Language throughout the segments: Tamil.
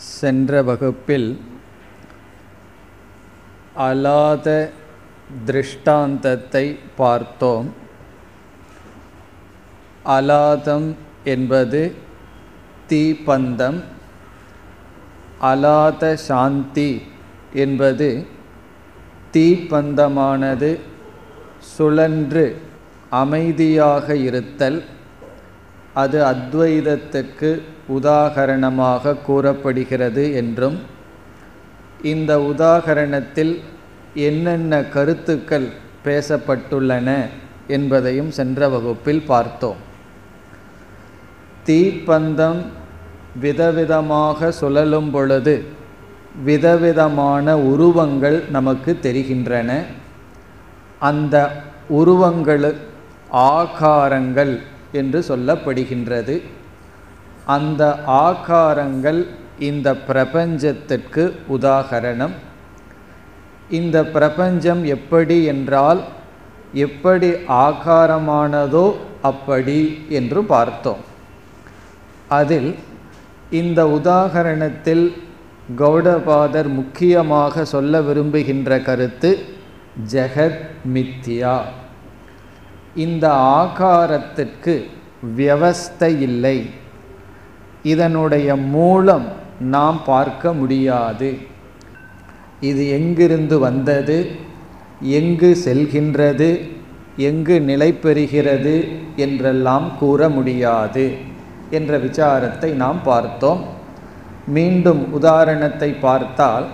சென்ற வகுப்பில் அலாத திருஷ்டாந்தத்தை பார்த்தோம் அலாதம் என்பது தீப்பந்தம் அலாத சாந்தி என்பது தீப்பந்தமானது சுழன்று அமைதியாக இருத்தல் அது அத்வைதத்துக்கு உதாகரணமாக கூறப்படுகிறது என்றும் இந்த உதாகரணத்தில் என்னென்ன கருத்துக்கள் பேசப்பட்டுள்ளன என்பதையும் சென்ற வகுப்பில் பார்த்தோம் தீப்பந்தம் விதவிதமாக சுழலும் பொழுது விதவிதமான உருவங்கள் நமக்கு தெரிகின்றன அந்த உருவங்கள் ஆகாரங்கள் என்று சொல்லப்படுகின்றது அந்த ஆகாரங்கள் இந்த பிரபஞ்சத்திற்கு உதாகரணம் இந்த பிரபஞ்சம் எப்படி என்றால் எப்படி ஆகாரமானதோ அப்படி என்று பார்த்தோம் அதில் இந்த உதாகரணத்தில் கௌடபாதர் முக்கியமாக சொல்ல விரும்புகின்ற கருத்து ஜெகத் மித்யா இந்த ஆகாரத்திற்கு வியவஸ்தை இல்லை இதனுடைய மூலம் நாம் பார்க்க முடியாது இது எங்கிருந்து வந்தது எங்கு செல்கின்றது எங்கு நிலை பெறுகிறது என்றெல்லாம் கூற முடியாது என்ற விசாரத்தை நாம் பார்த்தோம் மீண்டும் உதாரணத்தை பார்த்தால்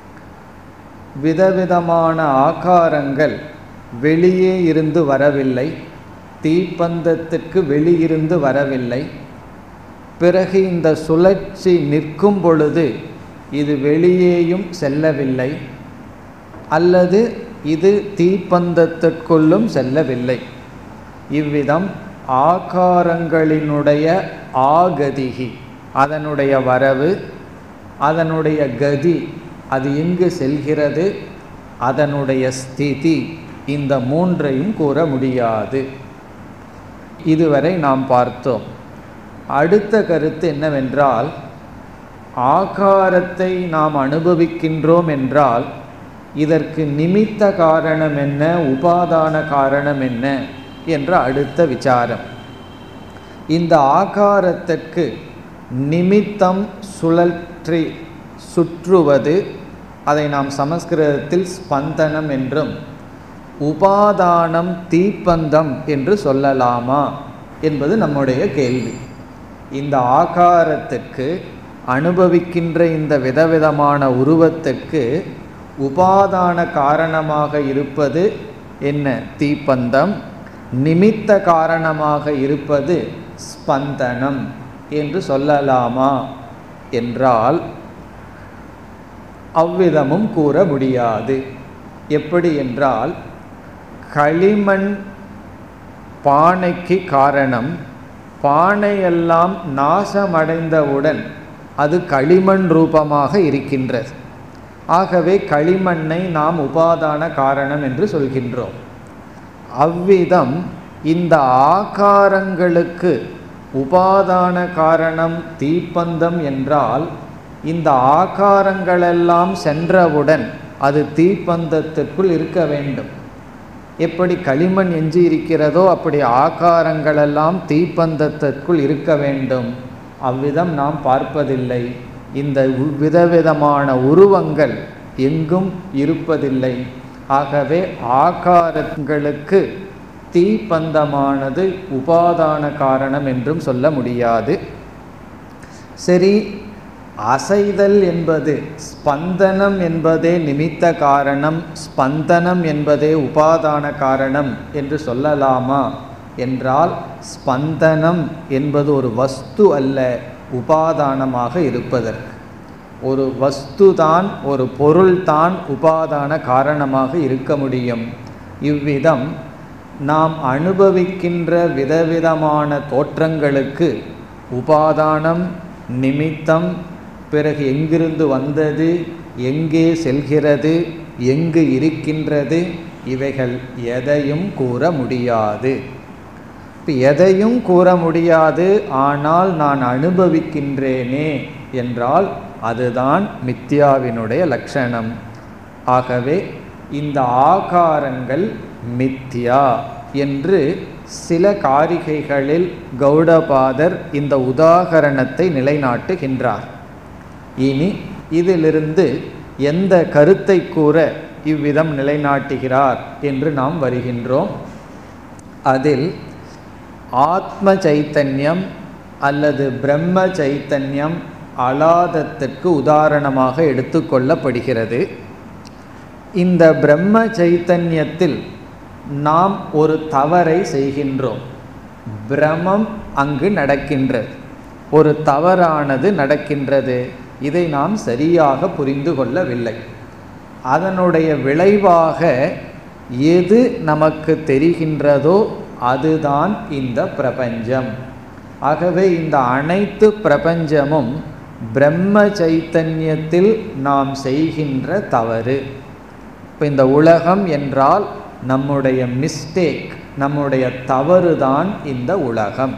விதவிதமான ஆகாரங்கள் வெளியே இருந்து வரவில்லை தீப்பந்தத்திற்கு வெளியிருந்து வரவில்லை பிறகு இந்த சுழற்சி நிற்கும் பொழுது இது வெளியேயும் செல்லவில்லை அல்லது இது தீப்பந்தத்திற்குள்ளும் செல்லவில்லை இவ்விதம் ஆகாரங்களினுடைய ஆகதிகி அதனுடைய வரவு அதனுடைய கதி அது எங்கு செல்கிறது அதனுடைய ஸ்திதி இந்த மூன்றையும் கூற முடியாது இதுவரை நாம் பார்த்தோம் அடுத்த கருத்து என்னவென்றால் ஆகாரத்தை நாம் அனுபவிக்கின்றோம் என்றால் இதற்கு நிமித்த காரணம் என்ன உபாதான காரணம் என்ன என்ற அடுத்த விசாரம் இந்த ஆகாரத்திற்கு நிமித்தம் சுழற்றி சுற்றுவது அதை நாம் சமஸ்கிருதத்தில் ஸ்பந்தனம் என்றும் உபாதானம் தீப்பந்தம் என்று சொல்லலாமா என்பது நம்முடைய கேள்வி இந்த ஆகாரத்திற்கு அனுபவிக்கின்ற இந்த விதவிதமான உருவத்திற்கு உபாதான காரணமாக இருப்பது என்ன தீப்பந்தம் நிமித்த காரணமாக இருப்பது ஸ்பந்தனம் என்று சொல்லலாமா என்றால் அவ்விதமும் கூற முடியாது எப்படி என்றால் களிமண் பானைக்கு காரணம் பானையெல்லாம் நாசமடைந்தவுடன் அது களிமண் ரூபமாக இருக்கின்றது ஆகவே களிமண்ணை நாம் உபாதான காரணம் என்று சொல்கின்றோம் அவ்விதம் இந்த ஆகாரங்களுக்கு உபாதான காரணம் தீப்பந்தம் என்றால் இந்த ஆகாரங்களெல்லாம் சென்றவுடன் அது தீப்பந்தத்திற்குள் இருக்க வேண்டும் எப்படி களிமண் எஞ்சி இருக்கிறதோ அப்படி ஆகாரங்களெல்லாம் தீப்பந்தத்திற்குள் இருக்க வேண்டும் அவ்விதம் நாம் பார்ப்பதில்லை இந்த விதவிதமான உருவங்கள் எங்கும் இருப்பதில்லை ஆகவே ஆகாரங்களுக்கு தீப்பந்தமானது உபாதான காரணம் என்றும் சொல்ல முடியாது சரி அசைதல் என்பது ஸ்பந்தனம் என்பதே நிமித்த காரணம் ஸ்பந்தனம் என்பதே உபாதான காரணம் என்று சொல்லலாமா என்றால் ஸ்பந்தனம் என்பது ஒரு வஸ்து அல்ல உபாதானமாக இருப்பதற்கு ஒரு வஸ்து தான் ஒரு பொருள் தான் உபாதான காரணமாக இருக்க முடியும் இவ்விதம் நாம் அனுபவிக்கின்ற விதவிதமான தோற்றங்களுக்கு உபாதானம் நிமித்தம் பிறகு எங்கிருந்து வந்தது எங்கே செல்கிறது எங்கு இருக்கின்றது இவைகள் எதையும் கூற முடியாது இப்போ எதையும் கூற முடியாது ஆனால் நான் அனுபவிக்கின்றேனே என்றால் அதுதான் மித்யாவினுடைய லட்சணம் ஆகவே இந்த ஆகாரங்கள் மித்யா என்று சில காரிகைகளில் கௌடபாதர் இந்த உதாகரணத்தை நிலைநாட்டுகின்றார் இனி இதிலிருந்து எந்த கருத்தை கூற இவ்விதம் நிலைநாட்டுகிறார் என்று நாம் வருகின்றோம் அதில் ஆத்ம சைத்தன்யம் அல்லது பிரம்ம சைத்தன்யம் அலாதத்திற்கு உதாரணமாக எடுத்துக்கொள்ளப்படுகிறது இந்த பிரம்ம சைத்தன்யத்தில் நாம் ஒரு தவறை செய்கின்றோம் பிரமம் அங்கு நடக்கின்றது ஒரு தவறானது நடக்கின்றது இதை நாம் சரியாக புரிந்து கொள்ளவில்லை அதனுடைய விளைவாக எது நமக்கு தெரிகின்றதோ அதுதான் இந்த பிரபஞ்சம் ஆகவே இந்த அனைத்து பிரபஞ்சமும் பிரம்ம சைத்தன்யத்தில் நாம் செய்கின்ற தவறு இப்போ இந்த உலகம் என்றால் நம்முடைய மிஸ்டேக் நம்முடைய தவறுதான் இந்த உலகம்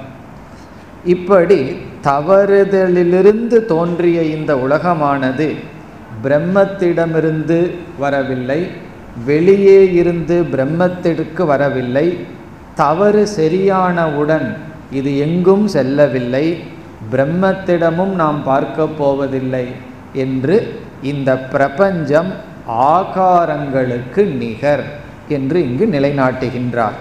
இப்படி தவறுதலிலிருந்து தோன்றிய இந்த உலகமானது பிரம்மத்திடமிருந்து வரவில்லை வெளியே இருந்து பிரம்மத்திற்கு வரவில்லை தவறு சரியானவுடன் இது எங்கும் செல்லவில்லை பிரம்மத்திடமும் நாம் பார்க்க போவதில்லை என்று இந்த பிரபஞ்சம் ஆகாரங்களுக்கு நிகர் என்று இங்கு நிலைநாட்டுகின்றார்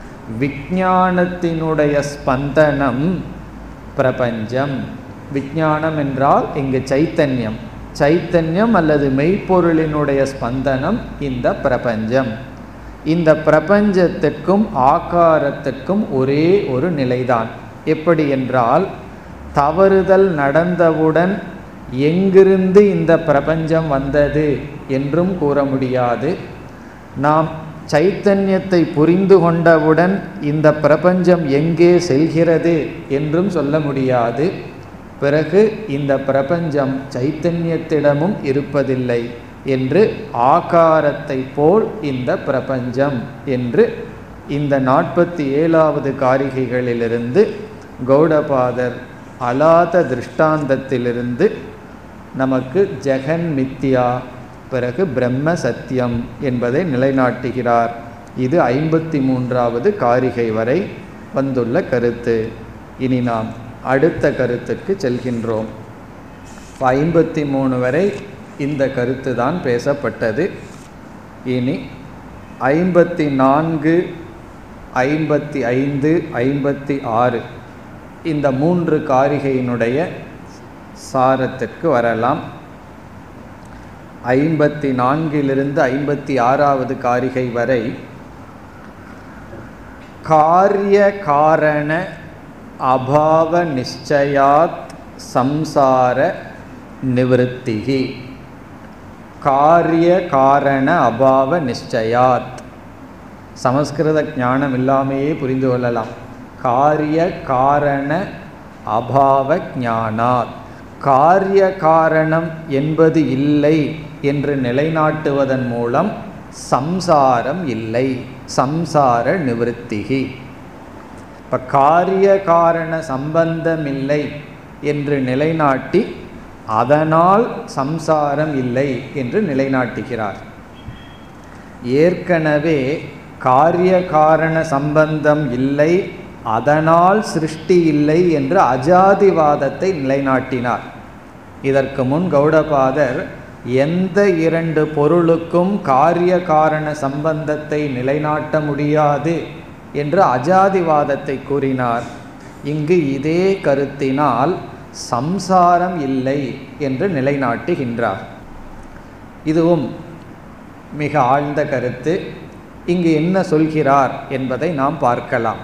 விஞ்ஞானத்தினுடைய ஸ்பந்தனம் பிரபஞ்சம் விஞ்ஞானம் என்றால் இங்கு சைத்தன்யம் சைத்தன்யம் அல்லது மெய்ப்பொருளினுடைய ஸ்பந்தனம் இந்த பிரபஞ்சம் இந்த பிரபஞ்சத்திற்கும் ஆகாரத்திற்கும் ஒரே ஒரு நிலைதான் எப்படி என்றால் தவறுதல் நடந்தவுடன் எங்கிருந்து இந்த பிரபஞ்சம் வந்தது என்றும் கூற முடியாது நாம் சைத்தன்யத்தை புரிந்து கொண்டவுடன் இந்த பிரபஞ்சம் எங்கே செல்கிறது என்றும் சொல்ல முடியாது பிறகு இந்த பிரபஞ்சம் சைத்தன்யத்திடமும் இருப்பதில்லை என்று ஆகாரத்தை போல் இந்த பிரபஞ்சம் என்று இந்த நாற்பத்தி ஏழாவது காரிகைகளிலிருந்து கௌடபாதர் அலாத திருஷ்டாந்தத்திலிருந்து நமக்கு ஜெகன் மித்யா பிறகு பிரம்ம சத்தியம் என்பதை நிலைநாட்டுகிறார் இது ஐம்பத்தி மூன்றாவது காரிகை வரை வந்துள்ள கருத்து இனி நாம் அடுத்த கருத்துக்கு செல்கின்றோம் ஐம்பத்தி மூணு வரை இந்த கருத்து தான் பேசப்பட்டது இனி ஐம்பத்தி நான்கு ஐம்பத்தி ஐந்து ஐம்பத்தி ஆறு இந்த மூன்று காரிகையினுடைய சாரத்திற்கு வரலாம் ஐம்பத்தி நான்கிலிருந்து ஐம்பத்தி ஆறாவது காரிகை வரை காரிய காரண அபாவ நிச்சயாத் சம்சார நிவத்திகி காரிய காரண அபாவ நிச்சயாத் சமஸ்கிருத ஞானம் இல்லாமையே புரிந்து கொள்ளலாம் காரிய காரண அபாவ ஞானாத் காரிய காரணம் என்பது இல்லை என்று நிலைநாட்டுவதன் மூலம் சம்சாரம் இல்லை சம்சார நிவத்திகி இப்போ காரிய காரண சம்பந்தமில்லை என்று நிலைநாட்டி அதனால் சம்சாரம் இல்லை என்று நிலைநாட்டுகிறார் ஏற்கனவே காரிய காரண சம்பந்தம் இல்லை அதனால் சிருஷ்டி இல்லை என்று அஜாதிவாதத்தை நிலைநாட்டினார் இதற்கு முன் கௌடபாதர் எந்த இரண்டு பொருளுக்கும் காரிய காரண சம்பந்தத்தை நிலைநாட்ட முடியாது என்று அஜாதிவாதத்தை கூறினார் இங்கு இதே கருத்தினால் சம்சாரம் இல்லை என்று நிலைநாட்டுகின்றார் இதுவும் மிக ஆழ்ந்த கருத்து இங்கு என்ன சொல்கிறார் என்பதை நாம் பார்க்கலாம்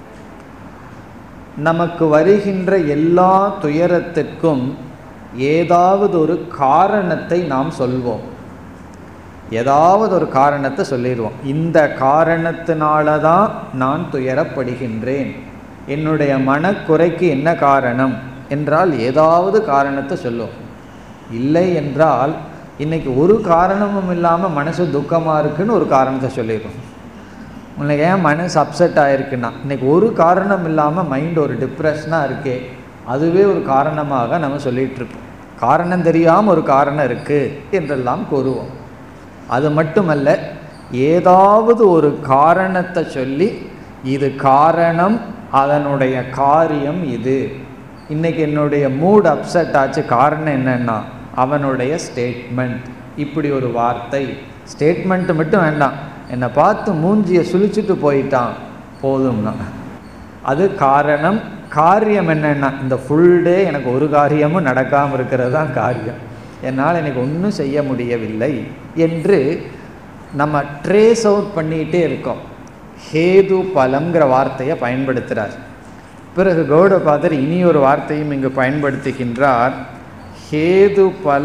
நமக்கு வருகின்ற எல்லா துயரத்திற்கும் ஏதாவது ஒரு காரணத்தை நாம் சொல்வோம் ஏதாவது ஒரு காரணத்தை சொல்லிடுவோம் இந்த காரணத்தினால தான் நான் துயரப்படுகின்றேன் என்னுடைய மனக்குறைக்கு என்ன காரணம் என்றால் ஏதாவது காரணத்தை சொல்லுவோம் இல்லை என்றால் இன்னைக்கு ஒரு காரணமும் இல்லாமல் மனசு துக்கமாக இருக்குன்னு ஒரு காரணத்தை சொல்லிடுவோம் உங்களுக்கு ஏன் மனசு அப்செட் ஆகிருக்குன்னா இன்றைக்கி ஒரு காரணம் இல்லாமல் மைண்ட் ஒரு டிப்ரெஷனாக இருக்கே அதுவே ஒரு காரணமாக நம்ம சொல்லிகிட்ருப்போம் காரணம் தெரியாமல் ஒரு காரணம் இருக்குது என்றெல்லாம் கூறுவோம் அது மட்டுமல்ல ஏதாவது ஒரு காரணத்தை சொல்லி இது காரணம் அதனுடைய காரியம் இது இன்றைக்கி என்னுடைய மூட் அப்செட் ஆச்சு காரணம் என்னென்னா அவனுடைய ஸ்டேட்மெண்ட் இப்படி ஒரு வார்த்தை ஸ்டேட்மெண்ட்டு மட்டும் வேண்டாம் என்னை பார்த்து மூஞ்சியை சுழிச்சிட்டு போயிட்டான் போதும்னா அது காரணம் காரியம் என்னென்னா இந்த ஃபுல் டே எனக்கு ஒரு காரியமும் நடக்காமல் இருக்கிறது தான் காரியம் என்னால் எனக்கு ஒன்றும் செய்ய முடியவில்லை என்று நம்ம ட்ரேஸ் அவுட் பண்ணிகிட்டே இருக்கோம் ஹேது பலம்ங்கிற வார்த்தையை பயன்படுத்துகிறார் பிறகு கௌடபாதர் இனி ஒரு வார்த்தையும் இங்கு பயன்படுத்துகின்றார் ஹேது பல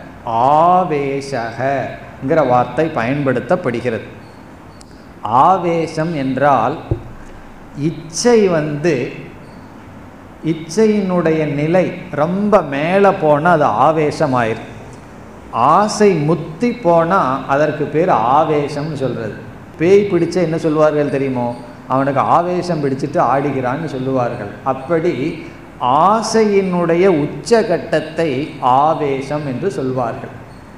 ஆவேசகங்கிற வார்த்தை பயன்படுத்தப்படுகிறது ஆவேசம் என்றால் இச்சை வந்து இச்சையினுடைய நிலை ரொம்ப மேலே போனால் அது ஆவேசமாயிரும் ஆசை முத்தி போனால் அதற்கு பேர் ஆவேசம்னு சொல்கிறது பேய் பிடிச்ச என்ன சொல்லுவார்கள் தெரியுமோ அவனுக்கு ஆவேசம் பிடிச்சிட்டு ஆடுகிறான்னு சொல்லுவார்கள் அப்படி ஆசையினுடைய உச்சகட்டத்தை ஆவேசம் என்று சொல்வார்கள்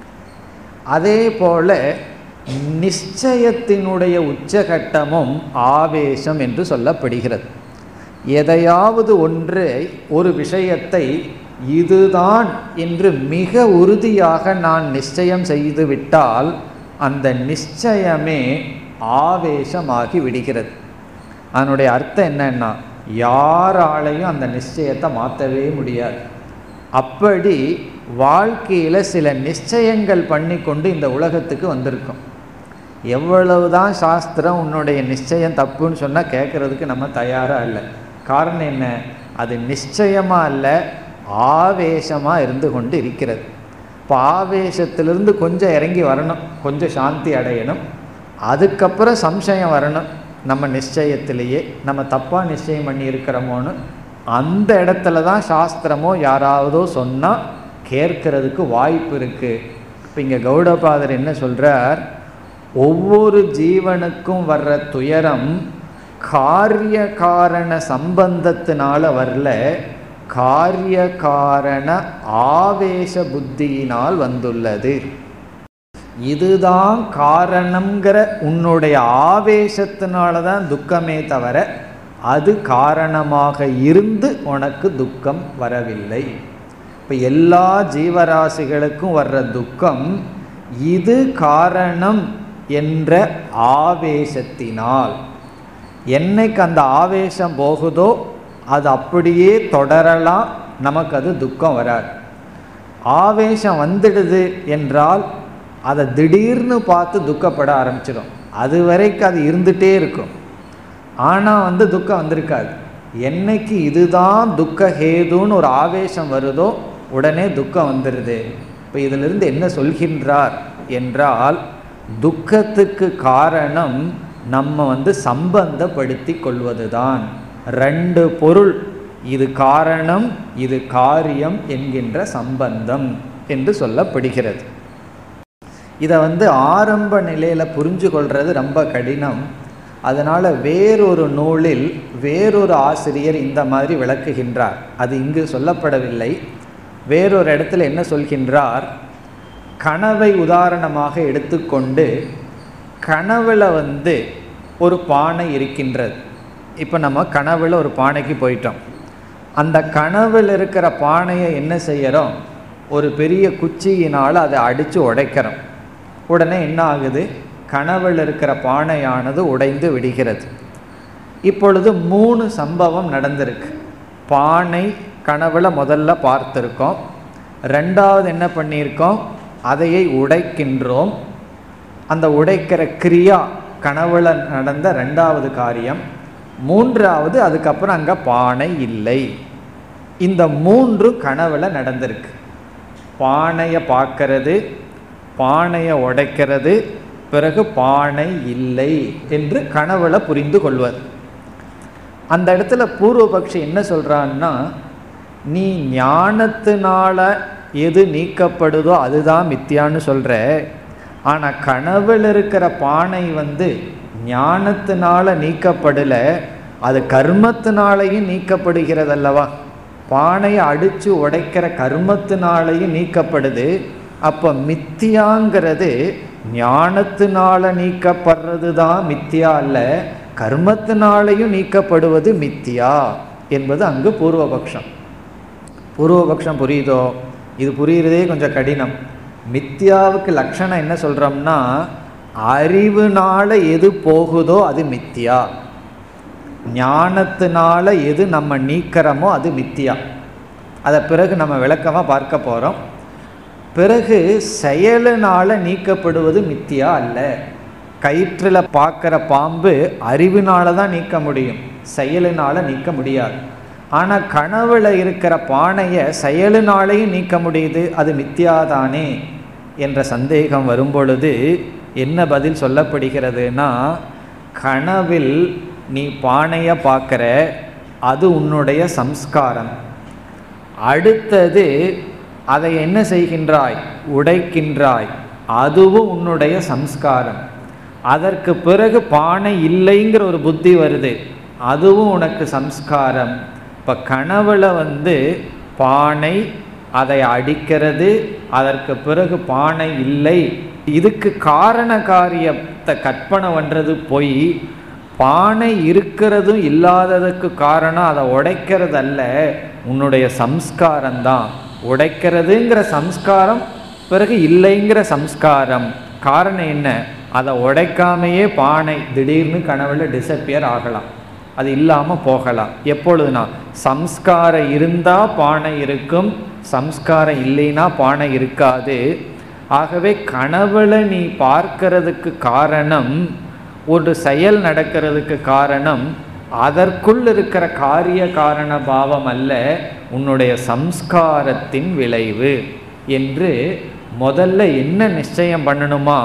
அதே போல நிச்சயத்தினுடைய உச்சகட்டமும் ஆவேசம் என்று சொல்லப்படுகிறது எதையாவது ஒன்று ஒரு விஷயத்தை இதுதான் என்று மிக உறுதியாக நான் நிச்சயம் செய்து விட்டால் அந்த நிச்சயமே ஆவேசமாகி விடுகிறது அதனுடைய அர்த்தம் என்னன்னா யாராலையும் அந்த நிச்சயத்தை மாற்றவே முடியாது அப்படி வாழ்க்கையில் சில நிச்சயங்கள் பண்ணி கொண்டு இந்த உலகத்துக்கு வந்திருக்கோம் எவ்வளவுதான் சாஸ்திரம் உன்னுடைய நிச்சயம் தப்புன்னு சொன்னால் கேட்குறதுக்கு நம்ம தயாராக இல்லை காரணம் என்ன அது நிச்சயமாக இல்லை ஆவேசமாக இருந்து கொண்டு இருக்கிறது இப்போ ஆவேசத்திலிருந்து கொஞ்சம் இறங்கி வரணும் கொஞ்சம் சாந்தி அடையணும் அதுக்கப்புறம் சம்சயம் வரணும் நம்ம நிச்சயத்திலேயே நம்ம தப்பாக நிச்சயம் பண்ணி இருக்கிறோமோன்னு அந்த இடத்துல தான் சாஸ்திரமோ யாராவதோ சொன்னால் கேட்கறதுக்கு வாய்ப்பு இருக்குது இப்போ இங்கே கௌடபாதர் என்ன சொல்கிறார் ஒவ்வொரு ஜீவனுக்கும் வர்ற துயரம் காரிய காரண சம்பந்தத்தினால வரல காரிய காரண ஆவேச புத்தியினால் வந்துள்ளது இதுதான் காரணங்கிற உன்னுடைய ஆவேசத்தினால தான் துக்கமே தவிர அது காரணமாக இருந்து உனக்கு துக்கம் வரவில்லை இப்போ எல்லா ஜீவராசிகளுக்கும் வர்ற துக்கம் இது காரணம் என்ற ஆவேசத்தினால் என்னைக்கு அந்த ஆவேசம் போகுதோ அது அப்படியே தொடரலாம் நமக்கு அது துக்கம் வராது ஆவேசம் வந்துடுது என்றால் அதை திடீர்னு பார்த்து துக்கப்பட ஆரம்பிச்சிடும் அது வரைக்கும் அது இருந்துகிட்டே இருக்கும் ஆனால் வந்து துக்கம் வந்திருக்காது என்னைக்கு இதுதான் துக்க ஹேதுன்னு ஒரு ஆவேசம் வருதோ உடனே துக்கம் வந்துடுது இப்போ இதிலிருந்து என்ன சொல்கின்றார் என்றால் துக்கத்துக்கு காரணம் நம்ம வந்து சம்பந்தப்படுத்தி கொள்வது தான் ரெண்டு பொருள் இது காரணம் இது காரியம் என்கின்ற சம்பந்தம் என்று சொல்லப்படுகிறது இதை வந்து ஆரம்ப நிலையில் புரிஞ்சு கொள்வது ரொம்ப கடினம் அதனால் வேறொரு நூலில் வேறொரு ஆசிரியர் இந்த மாதிரி விளக்குகின்றார் அது இங்கு சொல்லப்படவில்லை வேறொரு இடத்துல என்ன சொல்கின்றார் கனவை உதாரணமாக எடுத்துக்கொண்டு கனவில் வந்து ஒரு பானை இருக்கின்றது இப்போ நம்ம கனவில் ஒரு பானைக்கு போயிட்டோம் அந்த கனவில் இருக்கிற பானையை என்ன செய்கிறோம் ஒரு பெரிய குச்சியினால் அதை அடித்து உடைக்கிறோம் உடனே என்ன ஆகுது கனவில் இருக்கிற பானையானது உடைந்து விடுகிறது இப்பொழுது மூணு சம்பவம் நடந்திருக்கு பானை கனவில் முதல்ல பார்த்துருக்கோம் ரெண்டாவது என்ன பண்ணியிருக்கோம் அதையை உடைக்கின்றோம் அந்த உடைக்கிற கிரியா கனவுல நடந்த ரெண்டாவது காரியம் மூன்றாவது அதுக்கப்புறம் அங்கே பானை இல்லை இந்த மூன்று கனவுல நடந்திருக்கு பானையை பார்க்கறது பானையை உடைக்கிறது பிறகு பானை இல்லை என்று கனவுல புரிந்து கொள்வது அந்த இடத்துல பூர்வபக்ஷி என்ன சொல்கிறான்னா நீ ஞானத்தினால எது நீக்கப்படுதோ அதுதான் மித்தியான்னு சொல்கிற ஆனால் கனவில் இருக்கிற பானை வந்து ஞானத்தினால நீக்கப்படலை அது கர்மத்தினாலையும் நீக்கப்படுகிறது அல்லவா பானையை அடித்து உடைக்கிற கர்மத்தினாலையும் நீக்கப்படுது அப்போ மித்தியாங்கிறது ஞானத்தினால நீக்கப்படுறது தான் மித்தியா அல்ல கர்மத்தினாலையும் நீக்கப்படுவது மித்தியா என்பது அங்கு பூர்வபக்ஷம் பூர்வபக்ஷம் புரியுதோ இது புரியுறதே கொஞ்சம் கடினம் மித்தியாவுக்கு லட்சணம் என்ன சொல்கிறோம்னா அறிவுனால எது போகுதோ அது மித்தியா ஞானத்தினால எது நம்ம நீக்கிறோமோ அது மித்தியா அதை பிறகு நம்ம விளக்கமாக பார்க்க போகிறோம் பிறகு செயலினால் நீக்கப்படுவது மித்தியா அல்ல கயிற்றில் பார்க்குற பாம்பு அறிவினால தான் நீக்க முடியும் செயலினால் நீக்க முடியாது ஆனால் கனவுல இருக்கிற பானையை செயலினாலேயும் நீக்க முடியுது அது மித்தியாதானே என்ற சந்தேகம் வரும்பொழுது என்ன பதில் சொல்லப்படுகிறதுனா கனவில் நீ பானையை பார்க்குற அது உன்னுடைய சம்ஸ்காரம் அடுத்தது அதை என்ன செய்கின்றாய் உடைக்கின்றாய் அதுவும் உன்னுடைய சம்ஸ்காரம் அதற்கு பிறகு பானை இல்லைங்கிற ஒரு புத்தி வருது அதுவும் உனக்கு சம்ஸ்காரம் இப்போ கனவுல வந்து பானை அதை அடிக்கிறது அதற்கு பிறகு பானை இல்லை இதுக்கு காரண காரியத்தை கற்பனை பண்ணுறது பொய் பானை இருக்கிறதும் இல்லாததுக்கு காரணம் அதை உடைக்கிறது அல்ல உன்னுடைய சம்ஸ்காரம் தான் உடைக்கிறதுங்கிற சம்ஸ்காரம் பிறகு இல்லைங்கிற சம்ஸ்காரம் காரணம் என்ன அதை உடைக்காமையே பானை திடீர்னு கனவுல டிசப்பியர் ஆகலாம் அது இல்லாமல் போகலாம் எப்பொழுதுனா சம்ஸ்காரம் இருந்தால் பானை இருக்கும் சம்ஸ்காரம் இல்லைன்னா பானை இருக்காது ஆகவே கனவுல நீ பார்க்கறதுக்கு காரணம் ஒரு செயல் நடக்கிறதுக்கு காரணம் அதற்குள் இருக்கிற காரிய காரண பாவம் அல்ல உன்னுடைய சம்ஸ்காரத்தின் விளைவு என்று முதல்ல என்ன நிச்சயம் பண்ணணுமா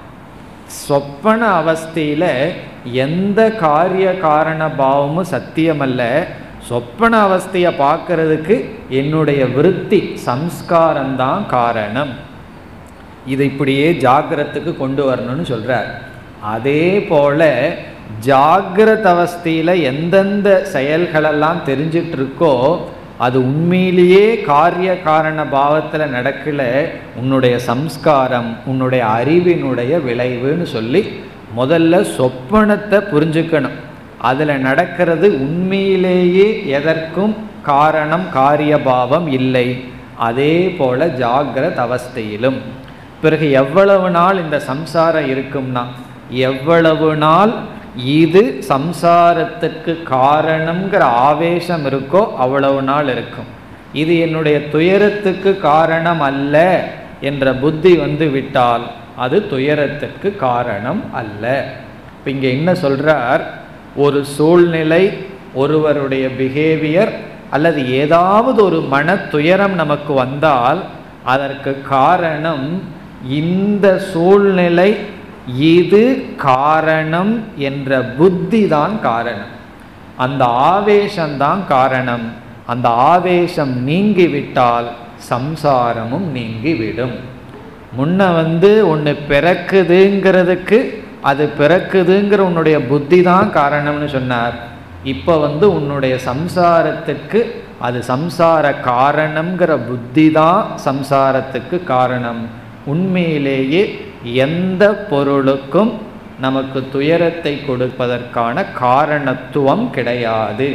சொப்பன அவஸ்தையில் எந்த காரிய காரண பாவமும் சத்தியமல்ல சொப்பன அவஸ்தையை பார்க்கறதுக்கு என்னுடைய விருத்தி சம்ஸ்காரம்தான் காரணம் இது இப்படியே ஜாகிரத்துக்கு கொண்டு வரணும்னு சொல்கிறார் அதே போல ஜாகிரத அவஸ்தையில் எந்தெந்த செயல்களெல்லாம் தெரிஞ்சிட்டு இருக்கோ அது உண்மையிலேயே காரிய காரண பாவத்தில் நடக்கல உன்னுடைய சம்ஸ்காரம் உன்னுடைய அறிவினுடைய விளைவுன்னு சொல்லி முதல்ல சொப்பனத்தை புரிஞ்சுக்கணும் அதில் நடக்கிறது உண்மையிலேயே எதற்கும் காரணம் காரிய பாவம் இல்லை அதே போல ஜாகிரத அவஸ்தையிலும் பிறகு எவ்வளவு நாள் இந்த சம்சாரம் இருக்கும்னா எவ்வளவு நாள் இது சம்சாரத்துக்கு காரணம்ங்கிற ஆவேசம் இருக்கோ அவ்வளவு நாள் இருக்கும் இது என்னுடைய துயரத்துக்கு காரணம் அல்ல என்ற புத்தி வந்து விட்டால் அது துயரத்துக்கு காரணம் அல்ல இப்போ இங்கே என்ன சொல்றார் ஒரு சூழ்நிலை ஒருவருடைய பிஹேவியர் அல்லது ஏதாவது ஒரு மன துயரம் நமக்கு வந்தால் அதற்கு காரணம் இந்த சூழ்நிலை இது காரணம் என்ற புத்தி தான் காரணம் அந்த ஆவேசம்தான் காரணம் அந்த ஆவேசம் நீங்கிவிட்டால் சம்சாரமும் நீங்கிவிடும் முன்ன வந்து ஒன்று பிறக்குதுங்கிறதுக்கு அது பிறக்குதுங்கிற உன்னுடைய புத்தி தான் காரணம்னு சொன்னார் இப்போ வந்து உன்னுடைய சம்சாரத்துக்கு அது சம்சார காரணம்ங்கிற புத்தி தான் சம்சாரத்துக்கு காரணம் உண்மையிலேயே எந்த பொருளுக்கும் நமக்கு துயரத்தை கொடுப்பதற்கான காரணத்துவம் கிடையாது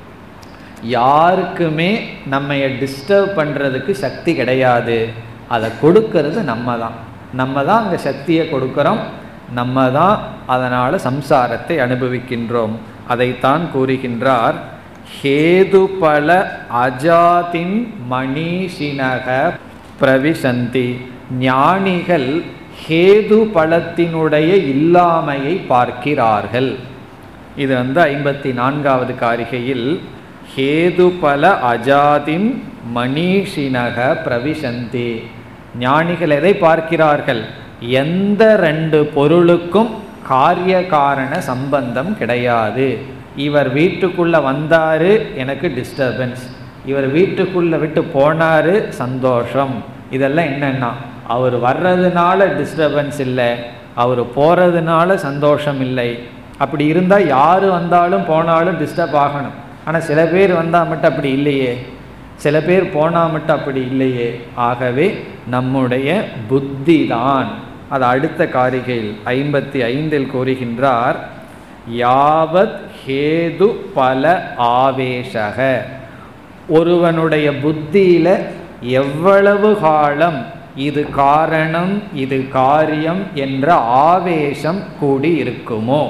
யாருக்குமே நம்மைய டிஸ்டர்ப் பண்ணுறதுக்கு சக்தி கிடையாது அதை கொடுக்கறது நம்ம தான் நம்ம தான் அங்கே சக்தியை கொடுக்குறோம் நம்ம தான் அதனால் சம்சாரத்தை அனுபவிக்கின்றோம் அதைத்தான் கூறுகின்றார் ஹேதுபல அஜாதின் மணீஷினக பிரவிசந்தி ஞானிகள் ஹேது பலத்தினுடைய இல்லாமையை பார்க்கிறார்கள் இது வந்து ஐம்பத்தி நான்காவது காரிகையில் ஹேது பல அஜாதிம் மணீஷினக பிரவிசந்தி ஞானிகள் எதை பார்க்கிறார்கள் எந்த ரெண்டு பொருளுக்கும் காரிய காரண சம்பந்தம் கிடையாது இவர் வீட்டுக்குள்ளே வந்தாரு எனக்கு டிஸ்டர்பன்ஸ் இவர் வீட்டுக்குள்ளே விட்டு போனாரு சந்தோஷம் இதெல்லாம் என்னன்னா அவர் வர்றதுனால டிஸ்டர்பன்ஸ் இல்லை அவர் போகிறதுனால சந்தோஷம் இல்லை அப்படி இருந்தால் யார் வந்தாலும் போனாலும் டிஸ்டர்ப் ஆகணும் ஆனால் சில பேர் வந்தால் மட்டும் அப்படி இல்லையே சில பேர் போனால் மட்டும் அப்படி இல்லையே ஆகவே நம்முடைய புத்தி தான் அது அடுத்த காரிகையில் ஐம்பத்தி ஐந்தில் கூறுகின்றார் யாவத் ஹேது பல ஆவேசக ஒருவனுடைய புத்தியில எவ்வளவு காலம் இது காரணம் இது காரியம் என்ற ஆவேசம் கூடி இருக்குமோ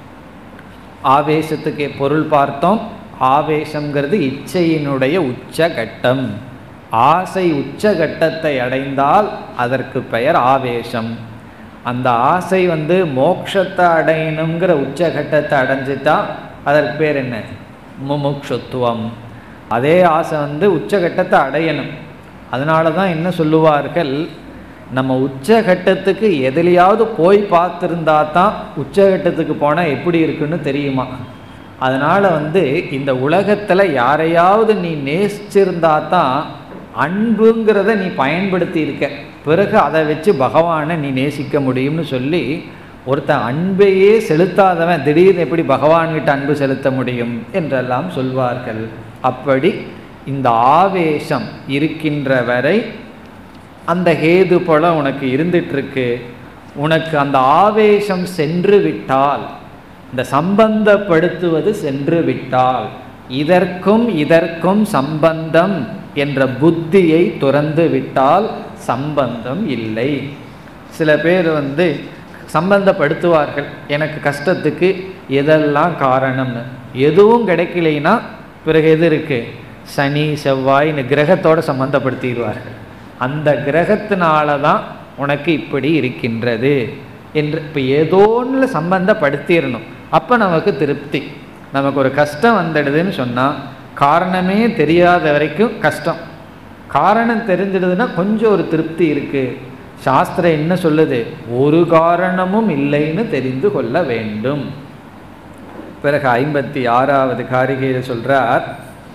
ஆவேசத்துக்கு பொருள் பார்த்தோம் ஆவேசங்கிறது இச்சையினுடைய உச்சகட்டம் ஆசை உச்சகட்டத்தை அடைந்தால் அதற்கு பெயர் ஆவேசம் அந்த ஆசை வந்து மோட்சத்தை அடையணுங்கிற உச்சகட்டத்தை அடைஞ்சிட்டா அதற்கு பேர் என்ன முமுட்சுத்துவம் அதே ஆசை வந்து உச்சகட்டத்தை அடையணும் அதனால தான் என்ன சொல்லுவார்கள் நம்ம உச்சகட்டத்துக்கு எதுலையாவது போய் பார்த்துருந்தா தான் உச்சகட்டத்துக்கு போனால் எப்படி இருக்குன்னு தெரியுமா அதனால் வந்து இந்த உலகத்தில் யாரையாவது நீ நேசிச்சிருந்தா தான் அன்புங்கிறத நீ பயன்படுத்தி இருக்க பிறகு அதை வச்சு பகவானை நீ நேசிக்க முடியும்னு சொல்லி ஒருத்தன் அன்பையே செலுத்தாதவன் திடீர்னு எப்படி பகவான்கிட்ட அன்பு செலுத்த முடியும் என்றெல்லாம் சொல்வார்கள் அப்படி இந்த ஆவேசம் இருக்கின்ற வரை அந்த ஹேது போல உனக்கு இருந்துட்டுருக்கு உனக்கு அந்த ஆவேசம் சென்று விட்டால் இந்த சம்பந்தப்படுத்துவது சென்று விட்டால் இதற்கும் இதற்கும் சம்பந்தம் என்ற புத்தியை துறந்து விட்டால் சம்பந்தம் இல்லை சில பேர் வந்து சம்பந்தப்படுத்துவார்கள் எனக்கு கஷ்டத்துக்கு எதெல்லாம் காரணம்னு எதுவும் கிடைக்கலைன்னா பிறகு எது இருக்கு சனி செவ்வாய்னு கிரகத்தோட சம்பந்தப்படுத்திடுவார்கள் அந்த கிரகத்தினால தான் உனக்கு இப்படி இருக்கின்றது என்று இப்போ ஏதோன்னு சம்பந்தப்படுத்திடணும் அப்போ நமக்கு திருப்தி நமக்கு ஒரு கஷ்டம் வந்துடுதுன்னு சொன்னால் காரணமே தெரியாத வரைக்கும் கஷ்டம் காரணம் தெரிஞ்சிடுதுன்னா கொஞ்சம் ஒரு திருப்தி இருக்குது சாஸ்திரம் என்ன சொல்லுது ஒரு காரணமும் இல்லைன்னு தெரிந்து கொள்ள வேண்டும் பிறகு ஐம்பத்தி ஆறாவது காரிகையில் சொல்றார்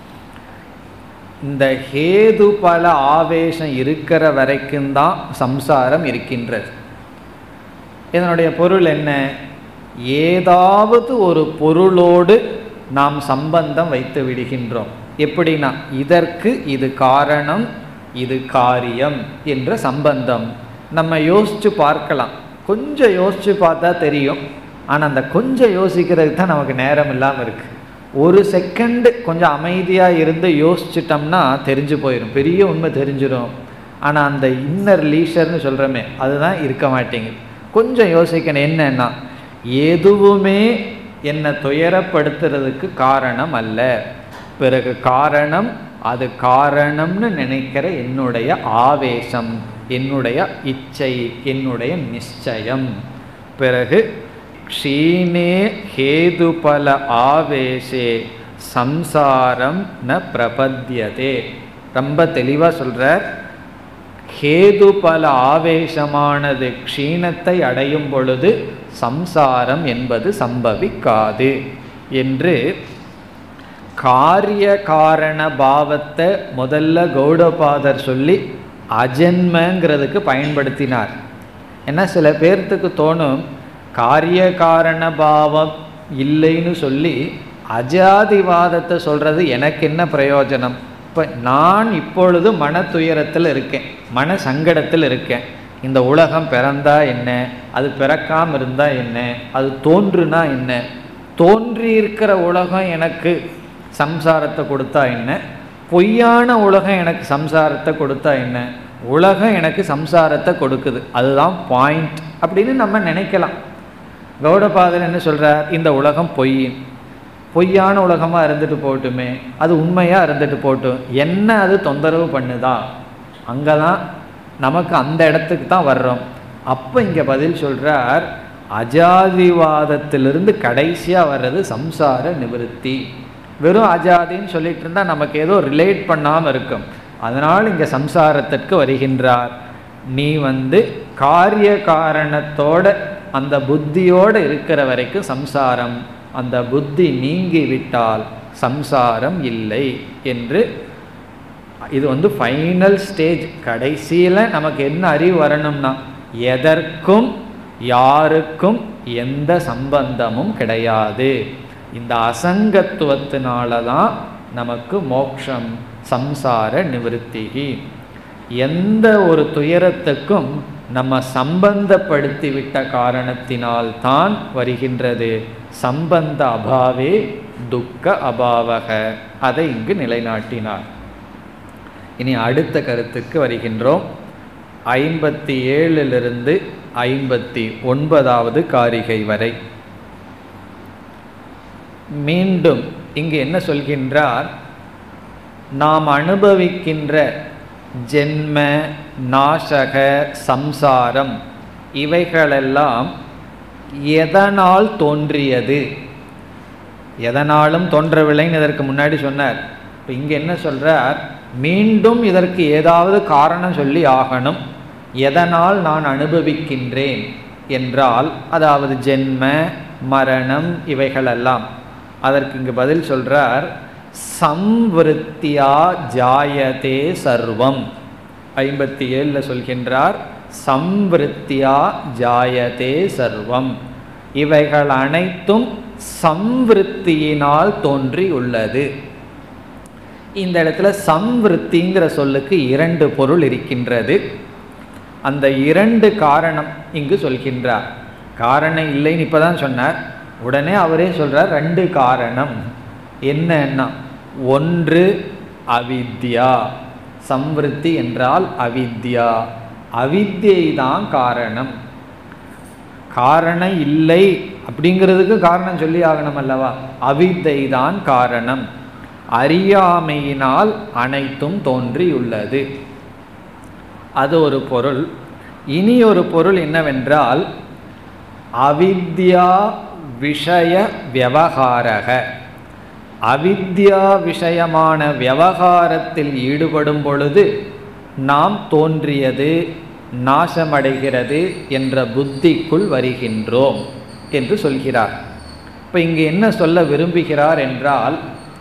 இந்த ஹேது பல ஆவேசம் இருக்கிற வரைக்கும் தான் சம்சாரம் இருக்கின்றது இதனுடைய பொருள் என்ன ஏதாவது ஒரு பொருளோடு நாம் சம்பந்தம் வைத்து விடுகின்றோம் எப்படின்னா இதற்கு இது காரணம் இது காரியம் என்ற சம்பந்தம் நம்ம யோசித்து பார்க்கலாம் கொஞ்சம் யோசித்து பார்த்தா தெரியும் ஆனால் அந்த கொஞ்சம் யோசிக்கிறதுக்கு தான் நமக்கு நேரம் இல்லாமல் இருக்குது ஒரு செகண்டு கொஞ்சம் அமைதியாக இருந்து யோசிச்சிட்டோம்னா தெரிஞ்சு போயிடும் பெரிய உண்மை தெரிஞ்சிடும் ஆனால் அந்த இன்னர் லீஷர்னு சொல்கிறோமே அதுதான் இருக்க மாட்டேங்குது கொஞ்சம் யோசிக்கணும் என்னன்னா எதுவுமே என்னை துயரப்படுத்துறதுக்கு காரணம் அல்ல பிறகு காரணம் அது காரணம்னு நினைக்கிற என்னுடைய ஆவேசம் என்னுடைய இச்சை என்னுடைய நிச்சயம் பிறகு க்ஷீணே ஹேதுபல ஆவேசே சம்சாரம் ந பிரபத்தியதே ரொம்ப தெளிவாக சொல்கிறார் ஹேது பல ஆவேசமானது க்ஷீணத்தை அடையும் பொழுது சம்சாரம் என்பது சம்பவிக்காது என்று காரிய காரண பாவத்தை முதல்ல கௌடபாதர் சொல்லி அஜன்மங்கிறதுக்கு பயன்படுத்தினார் ஏன்னா சில பேர்த்துக்கு தோணும் காரிய காரண பாவம் இல்லைன்னு சொல்லி அஜாதிவாதத்தை சொல்கிறது எனக்கு என்ன பிரயோஜனம் இப்போ நான் இப்பொழுது மன துயரத்தில் இருக்கேன் மன சங்கடத்தில் இருக்கேன் இந்த உலகம் பிறந்தா என்ன அது பிறக்காமல் இருந்தால் என்ன அது தோன்றுனா என்ன தோன்றி இருக்கிற உலகம் எனக்கு சம்சாரத்தை கொடுத்தா என்ன பொய்யான உலகம் எனக்கு சம்சாரத்தை கொடுத்தா என்ன உலகம் எனக்கு சம்சாரத்தை கொடுக்குது அதுதான் பாயிண்ட் அப்படின்னு நம்ம நினைக்கலாம் கௌடபாதர் என்ன சொல்கிறார் இந்த உலகம் பொய் பொய்யான உலகமாக இருந்துட்டு போகட்டுமே அது உண்மையாக இருந்துட்டு போகட்டும் என்ன அது தொந்தரவு பண்ணுதா அங்கே தான் நமக்கு அந்த இடத்துக்கு தான் வர்றோம் அப்போ இங்கே பதில் சொல்கிறார் அஜாதிவாதத்திலிருந்து கடைசியாக வர்றது சம்சார நிவர்த்தி வெறும் அஜாதின்னு சொல்லிட்டு இருந்தால் நமக்கு ஏதோ ரிலேட் பண்ணாமல் இருக்கும் அதனால் இங்கே சம்சாரத்திற்கு வருகின்றார் நீ வந்து காரிய காரணத்தோட அந்த புத்தியோடு இருக்கிற வரைக்கும் சம்சாரம் அந்த புத்தி நீங்கி விட்டால் சம்சாரம் இல்லை என்று இது வந்து ஃபைனல் ஸ்டேஜ் கடைசியில் நமக்கு என்ன அறிவு வரணும்னா எதற்கும் யாருக்கும் எந்த சம்பந்தமும் கிடையாது இந்த அசங்கத்துவத்தினால தான் நமக்கு மோக்ஷம் சம்சார நிவர்த்திகி எந்த ஒரு துயரத்துக்கும் நம்ம சம்பந்தப்படுத்திவிட்ட காரணத்தினால் தான் வருகின்றது சம்பந்த அபாவே துக்க அபாவக அதை இங்கு நிலைநாட்டினார் இனி அடுத்த கருத்துக்கு வருகின்றோம் ஐம்பத்தி ஏழிலிருந்து ஐம்பத்தி ஒன்பதாவது காரிகை வரை மீண்டும் இங்கு என்ன சொல்கின்றார் நாம் அனுபவிக்கின்ற ஜென்ம நாசக சம்சாரம் இவைகளெல்லாம் எதனால் தோன்றியது எதனாலும் தோன்றவில்லைன்னு இதற்கு முன்னாடி சொன்னார் இப்போ இங்கே என்ன சொல்கிறார் மீண்டும் இதற்கு ஏதாவது காரணம் சொல்லி ஆகணும் எதனால் நான் அனுபவிக்கின்றேன் என்றால் அதாவது ஜென்ம மரணம் இவைகளெல்லாம் அதற்கு இங்கு பதில் சொல்கிறார் சம்விருத்தியா ஜாயதே சர்வம் ஐம்பத்தி ஏழில் சொல்கின்றார் சம்விருத்தியா ஜாயதே சர்வம் இவைகள் அனைத்தும் சம்விருத்தியினால் தோன்றியுள்ளது இந்த இடத்துல சம்விருத்திங்கிற சொல்லுக்கு இரண்டு பொருள் இருக்கின்றது அந்த இரண்டு காரணம் இங்கு சொல்கின்றார் காரணம் இல்லைன்னு இப்போ தான் சொன்னார் உடனே அவரே சொல்கிறார் ரெண்டு காரணம் என்னன்னா ஒன்று அவித்யா சம்விருத்தி என்றால் அவித்யா அவித்யை தான் காரணம் காரணம் இல்லை அப்படிங்கிறதுக்கு காரணம் சொல்லி ஆகணும் அல்லவா அவித்தை தான் காரணம் அறியாமையினால் அனைத்தும் தோன்றியுள்ளது அது ஒரு பொருள் இனி ஒரு பொருள் என்னவென்றால் அவித்யா விஷய விவகாரக அவித்யா விஷயமான விவகாரத்தில் ஈடுபடும் பொழுது நாம் தோன்றியது நாசமடைகிறது என்ற புத்திக்குள் வருகின்றோம் என்று சொல்கிறார் இப்போ இங்கு என்ன சொல்ல விரும்புகிறார் என்றால்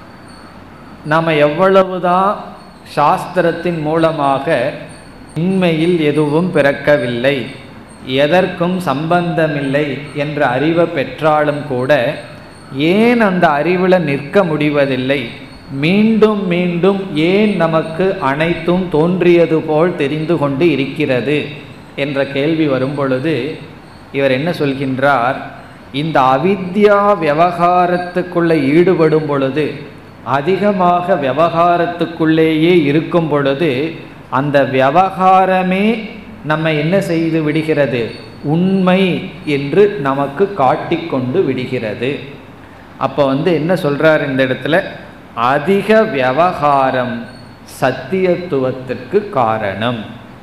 நாம் எவ்வளவுதான் சாஸ்திரத்தின் மூலமாக உண்மையில் எதுவும் பிறக்கவில்லை எதற்கும் சம்பந்தமில்லை என்ற அறிவை பெற்றாலும் கூட ஏன் அந்த அறிவில் நிற்க முடிவதில்லை மீண்டும் மீண்டும் ஏன் நமக்கு அனைத்தும் தோன்றியது போல் தெரிந்து கொண்டு இருக்கிறது என்ற கேள்வி வரும்பொழுது இவர் என்ன சொல்கின்றார் இந்த அவித்யா விவகாரத்துக்குள்ளே ஈடுபடும் பொழுது அதிகமாக விவகாரத்துக்குள்ளேயே இருக்கும் பொழுது அந்த விவகாரமே நம்ம என்ன செய்து விடுகிறது உண்மை என்று நமக்கு காட்டிக்கொண்டு விடுகிறது அப்போ வந்து என்ன சொல்கிறார் இந்த இடத்துல அதிக விவகாரம் சத்தியத்துவத்திற்கு காரணம்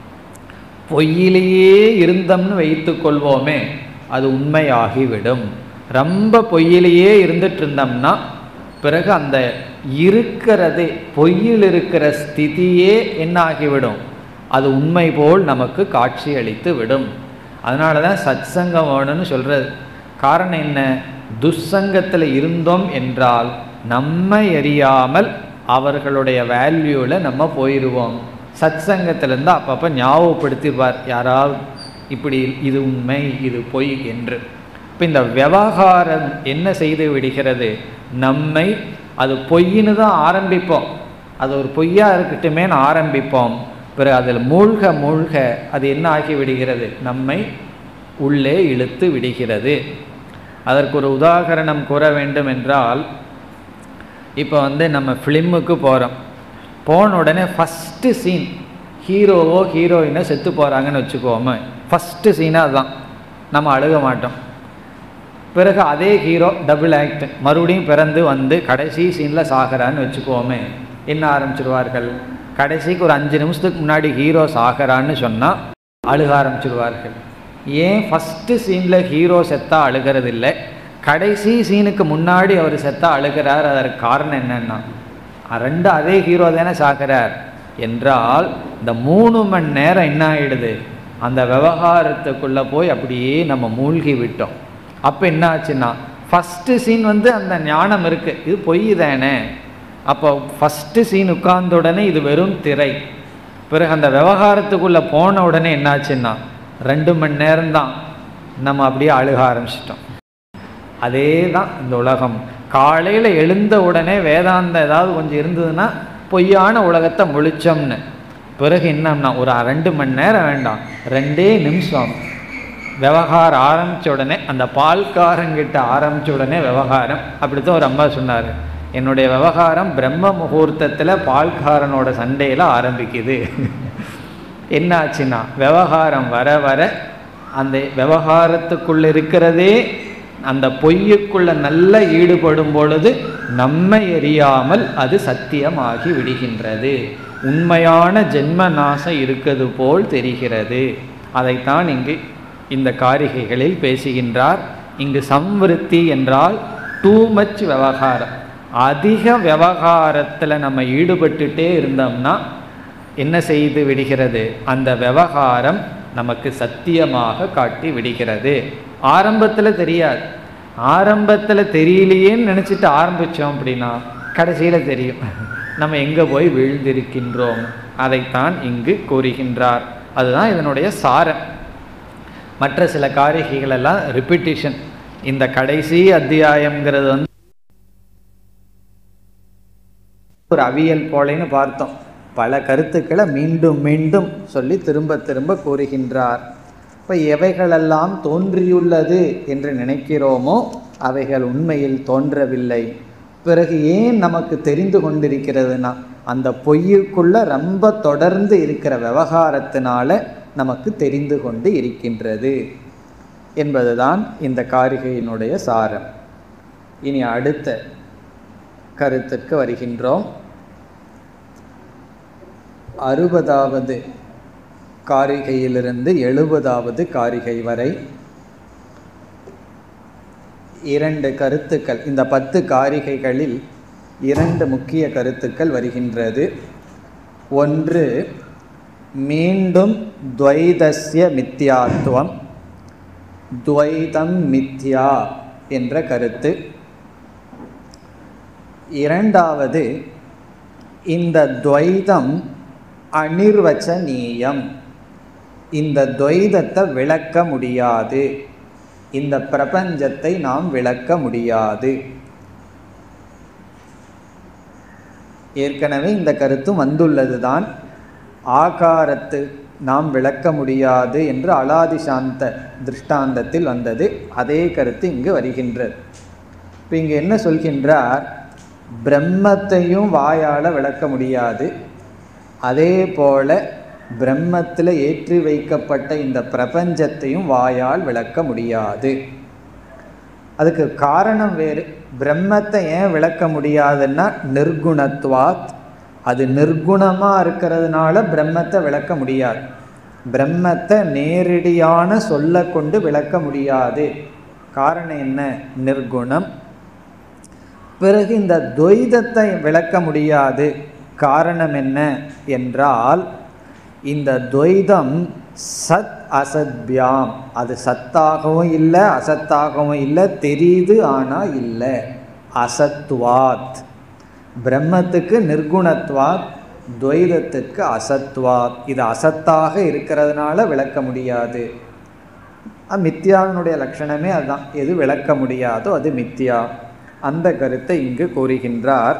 பொய்யிலேயே இருந்தோம்னு வைத்துக்கொள்வோமே அது உண்மையாகிவிடும் ரொம்ப பொய்யிலேயே இருந்துட்டு இருந்தோம்னா பிறகு அந்த இருக்கிறதே பொய்யில் இருக்கிற ஸ்திதியே என்ன ஆகிவிடும் அது உண்மை போல் நமக்கு காட்சி அளித்து விடும் அதனால தான் சத்சங்கம் வேணும்னு சொல்கிறது காரணம் என்ன துஸ்சங்கத்தில் இருந்தோம் என்றால் நம்மை எறியாமல் அவர்களுடைய வேல்யூவில் நம்ம போயிடுவோம் சத்சங்கத்திலேருந்து அப்பப்போ ஞாபகப்படுத்திடுவார் யாராவது இப்படி இது உண்மை இது பொய் என்று இப்போ இந்த விவகாரம் என்ன செய்து விடுகிறது நம்மை அது பொய்ன்னு தான் ஆரம்பிப்போம் அது ஒரு பொய்யா இருக்கட்டுமேன்னு ஆரம்பிப்போம் பிறகு அதில் மூழ்க மூழ்க அது என்ன ஆகி விடுகிறது நம்மை உள்ளே இழுத்து விடுகிறது அதற்கு ஒரு உதாகரணம் கூற வேண்டும் என்றால் இப்போ வந்து நம்ம ஃபிலிமுக்கு போகிறோம் போன உடனே ஃபஸ்ட்டு சீன் ஹீரோவோ ஹீரோயினோ செத்து போகிறாங்கன்னு வச்சுக்கோமே ஃபஸ்ட்டு சீனாக அதுதான் நம்ம அழுக மாட்டோம் பிறகு அதே ஹீரோ டபுள் ஆக்ட் மறுபடியும் பிறந்து வந்து கடைசி சீனில் சாகிறான்னு வச்சுக்கோமே என்ன ஆரம்பிச்சிருவார்கள் கடைசிக்கு ஒரு அஞ்சு நிமிஷத்துக்கு முன்னாடி ஹீரோ சாகிறான்னு சொன்னால் அழுக ஆரம்பிச்சிருவார்கள் ஏன் ஃபஸ்ட்டு சீனில் ஹீரோ செத்தா அழுகிறது இல்லை கடைசி சீனுக்கு முன்னாடி அவர் செத்தா அழுகிறார் அதற்கு காரணம் என்னன்னா ரெண்டு அதே ஹீரோ தானே சாகிறார் என்றால் இந்த மூணு மணி நேரம் என்ன ஆகிடுது அந்த விவகாரத்துக்குள்ளே போய் அப்படியே நம்ம மூழ்கி விட்டோம் அப்போ என்ன ஆச்சுன்னா ஃபஸ்ட்டு சீன் வந்து அந்த ஞானம் இருக்குது இது பொய் தானே அப்போ ஃபஸ்ட்டு சீன் உட்கார்ந்த உடனே இது வெறும் திரை பிறகு அந்த விவகாரத்துக்குள்ளே போன உடனே என்னாச்சுன்னா ரெண்டு மணி நேரம்தான் நம்ம அப்படியே அழுக ஆரம்பிச்சிட்டோம் அதே தான் இந்த உலகம் காலையில் எழுந்த உடனே வேதாந்தம் ஏதாவது கொஞ்சம் இருந்ததுன்னா பொய்யான உலகத்தை முழிச்சோம்னு பிறகு என்னம்னா ஒரு ரெண்டு மணி நேரம் வேண்டாம் ரெண்டே நிமிஷம் விவகாரம் ஆரம்பித்த உடனே அந்த பால்காரங்கிட்ட ஆரம்பித்த உடனே விவகாரம் அப்படித்தான் ஒரு அம்மா சொன்னார் என்னுடைய விவகாரம் பிரம்ம முகூர்த்தத்தில் பால்காரனோட சண்டையில் ஆரம்பிக்குது என்னாச்சுன்னா விவகாரம் வர வர அந்த விவகாரத்துக்குள்ள இருக்கிறதே அந்த பொய்யுக்குள்ள நல்ல ஈடுபடும் பொழுது நம்மை எறியாமல் அது சத்தியமாகி விடுகின்றது உண்மையான ஜென்ம நாசம் இருக்கிறது போல் தெரிகிறது அதைத்தான் இங்கு இந்த காரிகைகளில் பேசுகின்றார் இங்கு சம்விருத்தி என்றால் டூ மச் விவகாரம் அதிக விவகாரத்தில் நம்ம ஈடுபட்டுட்டே இருந்தோம்னா என்ன செய்து விடுகிறது அந்த விவகாரம் நமக்கு சத்தியமாக காட்டி விடுகிறது ஆரம்பத்தில் தெரியாது ஆரம்பத்தில் தெரியலையேன்னு நினச்சிட்டு ஆரம்பித்தோம் அப்படின்னா கடைசியில் தெரியும் நம்ம எங்கே போய் விழுந்திருக்கின்றோம் அதைத்தான் இங்கு கூறுகின்றார் அதுதான் இதனுடைய சாரம் மற்ற சில காரிகைகள் எல்லாம் ரிப்பிட்டிஷன் இந்த கடைசி அத்தியாயம்ங்கிறது வந்து ஒரு அவியல் போலேன்னு பார்த்தோம் பல கருத்துக்களை மீண்டும் மீண்டும் சொல்லி திரும்ப திரும்ப கூறுகின்றார் இப்போ எவைகளெல்லாம் தோன்றியுள்ளது என்று நினைக்கிறோமோ அவைகள் உண்மையில் தோன்றவில்லை பிறகு ஏன் நமக்கு தெரிந்து கொண்டிருக்கிறதுனா அந்த பொய்யுக்குள்ள ரொம்ப தொடர்ந்து இருக்கிற விவகாரத்தினால நமக்கு தெரிந்து கொண்டு இருக்கின்றது என்பதுதான் இந்த காரிகையினுடைய சாரம் இனி அடுத்த கருத்துக்கு வருகின்றோம் அறுபதாவது காரிகையிலிருந்து எழுபதாவது காரிகை வரை இரண்டு கருத்துக்கள் இந்த பத்து காரிகைகளில் இரண்டு முக்கிய கருத்துக்கள் வருகின்றது ஒன்று மீண்டும் துவைதஸ்ய மித்யாத்துவம் துவைதம் மித்யா என்ற கருத்து இரண்டாவது இந்த துவைதம் அனிர்வச்சனீயம் இந்த துவைதத்தை விளக்க முடியாது இந்த பிரபஞ்சத்தை நாம் விளக்க முடியாது ஏற்கனவே இந்த கருத்தும் வந்துள்ளது தான் ஆகாரத்து நாம் விளக்க முடியாது என்று அலாதி சாந்த திருஷ்டாந்தத்தில் வந்தது அதே கருத்து இங்கு வருகின்றது இப்போ இங்கு என்ன சொல்கின்றார் பிரம்மத்தையும் வாயால் விளக்க முடியாது அதே போல பிரம்மத்தில் ஏற்றி வைக்கப்பட்ட இந்த பிரபஞ்சத்தையும் வாயால் விளக்க முடியாது அதுக்கு காரணம் வேறு பிரம்மத்தை ஏன் விளக்க முடியாதுன்னா நிர்குணத்வாத் அது நிர்குணமாக இருக்கிறதுனால பிரம்மத்தை விளக்க முடியாது பிரம்மத்தை நேரடியான சொல்ல கொண்டு விளக்க முடியாது காரணம் என்ன நிர்குணம் பிறகு இந்த துவைதத்தை விளக்க முடியாது காரணம் என்ன என்றால் இந்த துவைதம் சத் அசத்பியாம் அது சத்தாகவும் இல்லை அசத்தாகவும் இல்லை தெரியுது ஆனால் இல்லை அசத்வாத் பிரம்மத்துக்கு நிர்குணத்வாத் துவைதத்துக்கு அசத்வாத் இது அசத்தாக இருக்கிறதுனால விளக்க முடியாது மித்யாவினுடைய லட்சணமே அதுதான் எது விளக்க முடியாதோ அது மித்யா அந்த கருத்தை இங்கு கூறுகின்றார்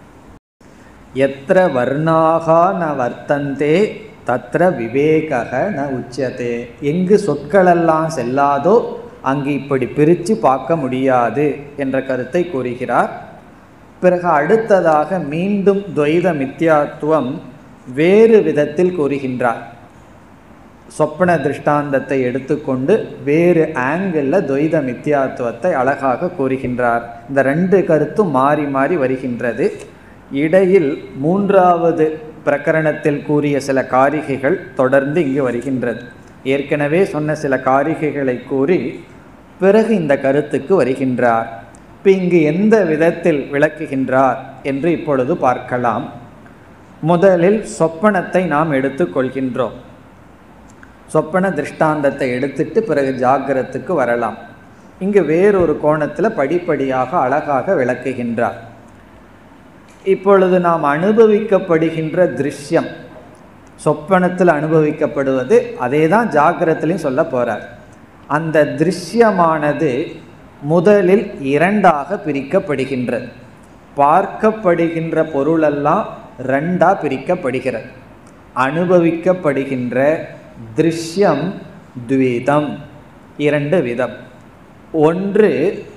எத்திர வர்ணாகா ந வர்த்தந்தே தத்திர விவேகக ந உச்சதே எங்கு சொற்களெல்லாம் செல்லாதோ அங்கு இப்படி பிரித்து பார்க்க முடியாது என்ற கருத்தை கூறுகிறார் பிறகு அடுத்ததாக மீண்டும் துவைத மித்யாத்துவம் வேறு விதத்தில் கூறுகின்றார் சொப்பன திருஷ்டாந்தத்தை எடுத்துக்கொண்டு வேறு ஆங்கிளில் துவைத மித்யாத்துவத்தை அழகாக கூறுகின்றார் இந்த ரெண்டு கருத்தும் மாறி மாறி வருகின்றது இடையில் மூன்றாவது பிரகரணத்தில் கூறிய சில காரிகைகள் தொடர்ந்து இங்கு வருகின்றது ஏற்கனவே சொன்ன சில காரிகைகளை கூறி பிறகு இந்த கருத்துக்கு வருகின்றார் இப்போ இங்கு எந்த விதத்தில் விளக்குகின்றார் என்று இப்பொழுது பார்க்கலாம் முதலில் சொப்பனத்தை நாம் எடுத்துக்கொள்கின்றோம் சொப்பன திருஷ்டாந்தத்தை எடுத்துட்டு பிறகு ஜாகிரத்துக்கு வரலாம் இங்கு வேறொரு கோணத்தில் படிப்படியாக அழகாக விளக்குகின்றார் இப்பொழுது நாம் அனுபவிக்கப்படுகின்ற திருஷ்யம் சொப்பனத்தில் அனுபவிக்கப்படுவது அதே தான் ஜாகிரத்திலையும் சொல்ல போகிறார் அந்த திருஷ்யமானது முதலில் இரண்டாக பிரிக்கப்படுகின்றது பார்க்கப்படுகின்ற பொருளெல்லாம் ரெண்டாக பிரிக்கப்படுகிறது அனுபவிக்கப்படுகின்ற திருஷ்யம் துவிதம் இரண்டு விதம் ஒன்று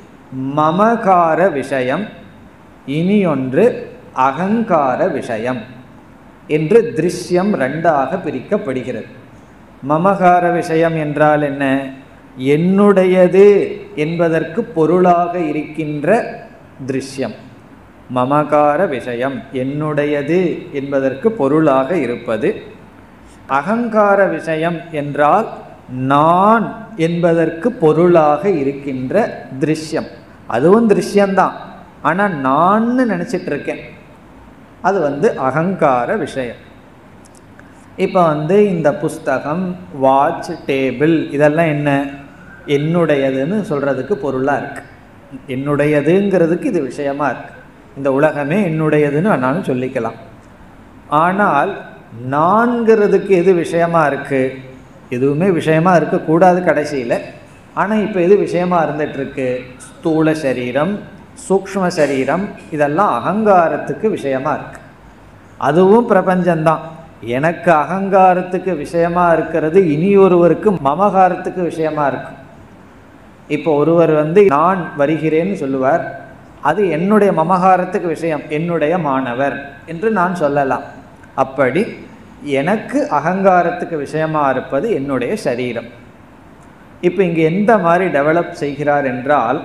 மமகார விஷயம் இனி ஒன்று அகங்கார விஷயம் என்று திருஷ்யம் ரெண்டாக பிரிக்கப்படுகிறது மமகார விஷயம் என்றால் என்ன என்னுடையது என்பதற்கு பொருளாக இருக்கின்ற திருஷ்யம் மமகார விஷயம் என்னுடையது என்பதற்கு பொருளாக இருப்பது அகங்கார விஷயம் என்றால் நான் என்பதற்கு பொருளாக இருக்கின்ற திருஷ்யம் அதுவும் திருஷ்யம்தான் ஆனால் நான்னு நினச்சிட்டு இருக்கேன் அது வந்து அகங்கார விஷயம் இப்போ வந்து இந்த புஸ்தகம் வாட்ச் டேபிள் இதெல்லாம் என்ன என்னுடையதுன்னு சொல்கிறதுக்கு பொருளாக இருக்குது என்னுடையதுங்கிறதுக்கு இது விஷயமா இருக்குது இந்த உலகமே என்னுடையதுன்னு வேணாலும் சொல்லிக்கலாம் ஆனால் நான்கிறதுக்கு எது விஷயமா இருக்குது எதுவுமே விஷயமா இருக்கக்கூடாது கடைசியில் ஆனால் இப்போ எது விஷயமா இருந்துகிட்ருக்கு ஸ்தூல சரீரம் சூக்ஷ்ம சரீரம் இதெல்லாம் அகங்காரத்துக்கு விஷயமா இருக்கு அதுவும் பிரபஞ்சம்தான் எனக்கு அகங்காரத்துக்கு விஷயமா இருக்கிறது இனி ஒருவருக்கு மமகாரத்துக்கு விஷயமா இருக்கும் இப்போ ஒருவர் வந்து நான் வருகிறேன்னு சொல்லுவார் அது என்னுடைய மமகாரத்துக்கு விஷயம் என்னுடைய மாணவர் என்று நான் சொல்லலாம் அப்படி எனக்கு அகங்காரத்துக்கு விஷயமா இருப்பது என்னுடைய சரீரம் இப்போ இங்கே எந்த மாதிரி டெவலப் செய்கிறார் என்றால்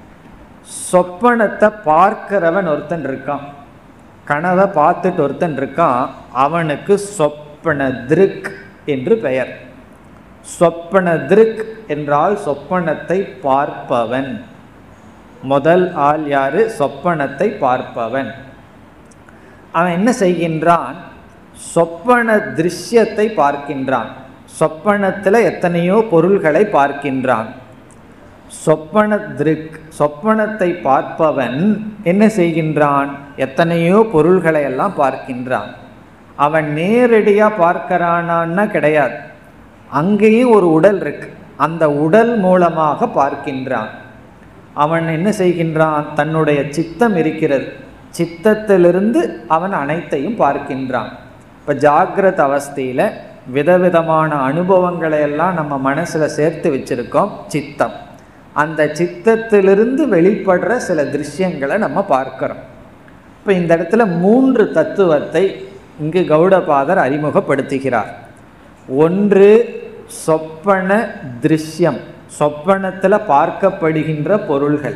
சொப்பனத்தை பார்க்கிறவன் ஒருத்தன் இருக்கான் கனவை பார்த்துட்டு ஒருத்தன் இருக்கான் அவனுக்கு சொப்பன திருக் என்று பெயர் சொப்பன திருக் என்றால் சொப்பனத்தை பார்ப்பவன் முதல் ஆள் யாரு சொப்பனத்தை பார்ப்பவன் அவன் என்ன செய்கின்றான் சொப்பன திருஷ்யத்தை பார்க்கின்றான் சொப்பனத்தில் எத்தனையோ பொருள்களை பார்க்கின்றான் சொப்பன திருக் சொப்பனத்தை பார்ப்பவன் என்ன செய்கின்றான் எத்தனையோ பொருள்களை எல்லாம் பார்க்கின்றான் அவன் நேரடியாக பார்க்கறானான்னா கிடையாது அங்கேயும் ஒரு உடல் இருக்கு அந்த உடல் மூலமாக பார்க்கின்றான் அவன் என்ன செய்கின்றான் தன்னுடைய சித்தம் இருக்கிறது சித்தத்திலிருந்து அவன் அனைத்தையும் பார்க்கின்றான் இப்போ ஜாகிரத அவஸ்தையில் விதவிதமான அனுபவங்களை எல்லாம் நம்ம மனசில் சேர்த்து வச்சுருக்கோம் சித்தம் அந்த சித்தத்திலிருந்து வெளிப்படுற சில திருஷ்யங்களை நம்ம பார்க்கிறோம் இப்போ இந்த இடத்துல மூன்று தத்துவத்தை இங்கு கௌடபாதர் அறிமுகப்படுத்துகிறார் ஒன்று சொப்பன திருஷ்யம் சொப்பனத்தில் பார்க்கப்படுகின்ற பொருள்கள்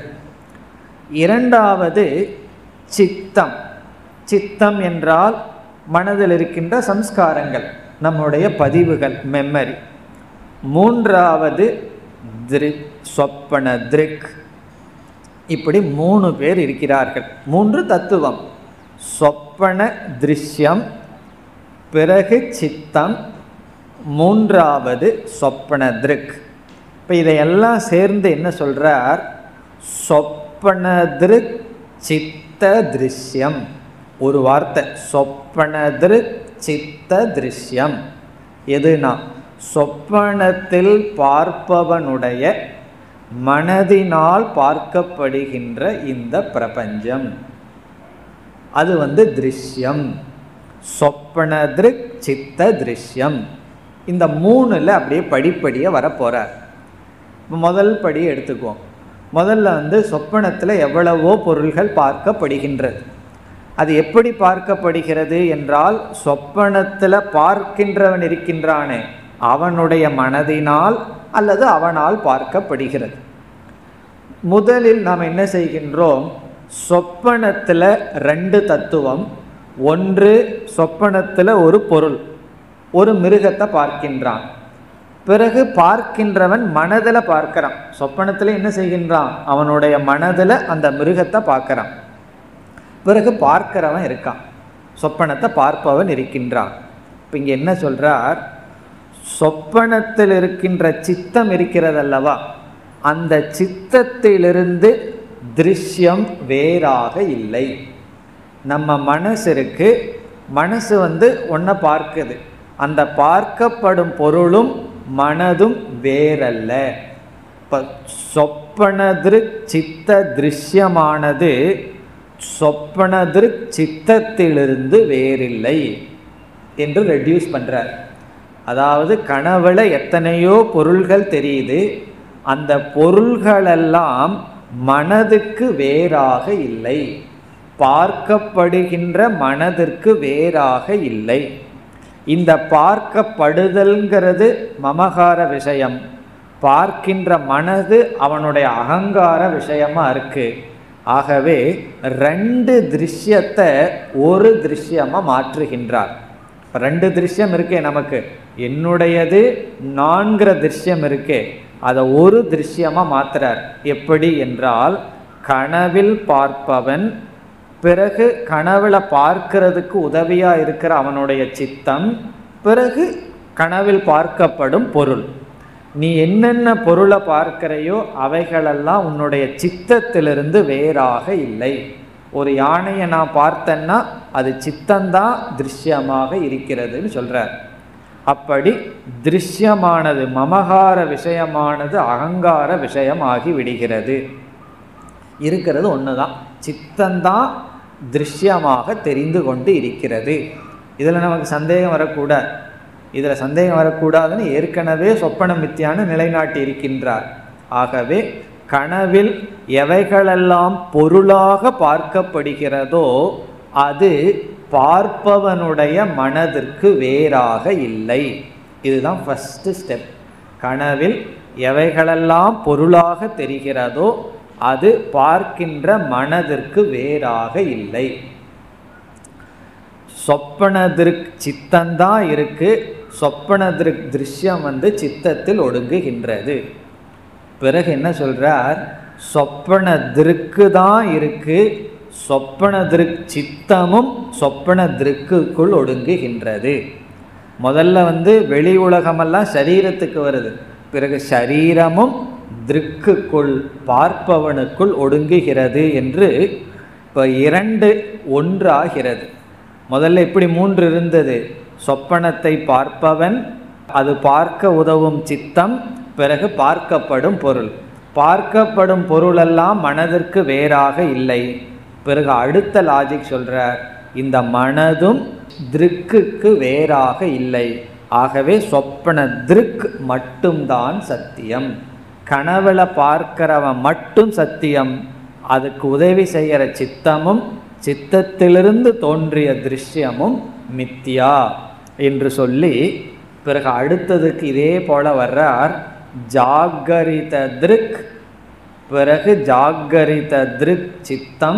இரண்டாவது சித்தம் சித்தம் என்றால் மனதில் இருக்கின்ற சம்ஸ்காரங்கள் நம்முடைய பதிவுகள் மெமரி மூன்றாவது திரு சொப்பன திருக் இப்படி மூணு பேர் இருக்கிறார்கள் மூன்று தத்துவம் சொப்பன திருஷ்யம் பிறகு சித்தம் மூன்றாவது சொப்பன திருக் இப்போ இதையெல்லாம் சேர்ந்து என்ன சொல்கிறார் சொப்பன திருக் சித்த திருஷ்யம் ஒரு வார்த்தை சொப்பன திருக் சித்த திருஷ்யம் எதுனா சொப்பனத்தில் பார்ப்பவனுடைய மனதினால் பார்க்கப்படுகின்ற இந்த பிரபஞ்சம் அது வந்து திருஷ்யம் சொப்பன திருக் சித்த திருஷ்யம் இந்த மூணில் அப்படியே படிப்படியாக வரப்போகிறார் இப்போ முதல் படியை எடுத்துக்குவோம் முதல்ல வந்து சொப்பனத்தில் எவ்வளவோ பொருள்கள் பார்க்கப்படுகின்றது அது எப்படி பார்க்கப்படுகிறது என்றால் சொப்பனத்தில் பார்க்கின்றவன் இருக்கின்றானே அவனுடைய மனதினால் அல்லது அவனால் பார்க்கப்படுகிறது முதலில் நாம் என்ன செய்கின்றோம் சொப்பனத்தில் ரெண்டு தத்துவம் ஒன்று சொப்பனத்தில் ஒரு பொருள் ஒரு மிருகத்தை பார்க்கின்றான் பிறகு பார்க்கின்றவன் மனதில் பார்க்கிறான் சொப்பனத்தில் என்ன செய்கின்றான் அவனுடைய மனதில் அந்த மிருகத்தை பார்க்கறான் பிறகு பார்க்கிறவன் இருக்கான் சொப்பனத்தை பார்ப்பவன் இருக்கின்றான் இப்போ இங்கே என்ன சொல்கிறார் சொப்பனத்தில் இருக்கின்ற சித்தம் இருக்கிறது அல்லவா அந்த சித்தத்திலிருந்து திருஷ்யம் வேறாக இல்லை நம்ம மனசு இருக்கு மனசு வந்து ஒன்றை பார்க்குது அந்த பார்க்கப்படும் பொருளும் மனதும் வேறல்ல இப்போ சொப்பனதிருக் சித்த திருஷ்யமானது சொப்பனதிருக் சித்தத்திலிருந்து வேறில்லை என்று ரெடியூஸ் பண்ணுறார் அதாவது கனவுல எத்தனையோ பொருள்கள் தெரியுது அந்த பொருள்களெல்லாம் மனதுக்கு வேறாக இல்லை பார்க்கப்படுகின்ற மனதிற்கு வேறாக இல்லை இந்த பார்க்கப்படுதல்ங்கிறது மமகார விஷயம் பார்க்கின்ற மனது அவனுடைய அகங்கார விஷயமா இருக்கு ஆகவே ரெண்டு திருஷ்யத்தை ஒரு திருஷ்யமா மாற்றுகின்றார் இப்ப ரெண்டு திருஷ்யம் இருக்கே நமக்கு என்னுடையது நான்கிற திருஷ்யம் இருக்கே அதை ஒரு திருஷ்யமா மாத்துறார் எப்படி என்றால் கனவில் பார்ப்பவன் பிறகு கனவுல பார்க்கிறதுக்கு உதவியா இருக்கிற அவனுடைய சித்தம் பிறகு கனவில் பார்க்கப்படும் பொருள் நீ என்னென்ன பொருளை பார்க்கிறையோ அவைகளெல்லாம் உன்னுடைய சித்தத்திலிருந்து வேறாக இல்லை ஒரு யானையை நான் பார்த்தேன்னா அது சித்தந்தான் திருஷ்யமாக இருக்கிறதுன்னு சொல்றார் அப்படி திருஷ்யமானது மமகார விஷயமானது அகங்கார விஷயமாகி விடுகிறது இருக்கிறது ஒன்று தான் சித்தந்தான் திருஷ்யமாக தெரிந்து கொண்டு இருக்கிறது இதில் நமக்கு சந்தேகம் வரக்கூடாது இதில் சந்தேகம் வரக்கூடாதுன்னு ஏற்கனவே சொப்பன மித்தியான்னு நிலைநாட்டி இருக்கின்றார் ஆகவே கனவில் எவைகளெல்லாம் பொருளாக பார்க்கப்படுகிறதோ அது பார்ப்பவனுடைய மனதிற்கு வேறாக இல்லை இதுதான் ஃபஸ்ட்டு ஸ்டெப் கனவில் எவைகளெல்லாம் பொருளாக தெரிகிறதோ அது பார்க்கின்ற மனதிற்கு வேறாக இல்லை சொப்பனதிருக் சித்தந்தான் இருக்கு சொப்பனதிருக் திருஷ்யம் வந்து சித்தத்தில் ஒடுங்குகின்றது பிறகு என்ன சொல்றார் சொப்பன திருக்கு தான் இருக்கு சொப்பன திருக் சித்தமும் சொப்பன திருக்குக்குள் ஒடுங்குகின்றது முதல்ல வந்து வெளி உலகமெல்லாம் சரீரத்துக்கு வருது பிறகு சரீரமும் திருக்குக்குள் பார்ப்பவனுக்குள் ஒடுங்குகிறது என்று இப்போ இரண்டு ஒன்றாகிறது முதல்ல இப்படி மூன்று இருந்தது சொப்பனத்தை பார்ப்பவன் அது பார்க்க உதவும் சித்தம் பிறகு பார்க்கப்படும் பொருள் பார்க்கப்படும் பொருளெல்லாம் மனதிற்கு வேறாக இல்லை பிறகு அடுத்த லாஜிக் சொல்றார் இந்த மனதும் திருக்குக்கு வேறாக இல்லை ஆகவே சொப்பன திருக் மட்டும்தான் சத்தியம் கனவுல பார்க்கிறவன் மட்டும் சத்தியம் அதுக்கு உதவி செய்கிற சித்தமும் சித்தத்திலிருந்து தோன்றிய திருஷ்யமும் மித்தியா என்று சொல்லி பிறகு அடுத்ததுக்கு இதே போல வர்றார் ஜாகரித திருக் பிறகு ஜாகரித திருக் சித்தம்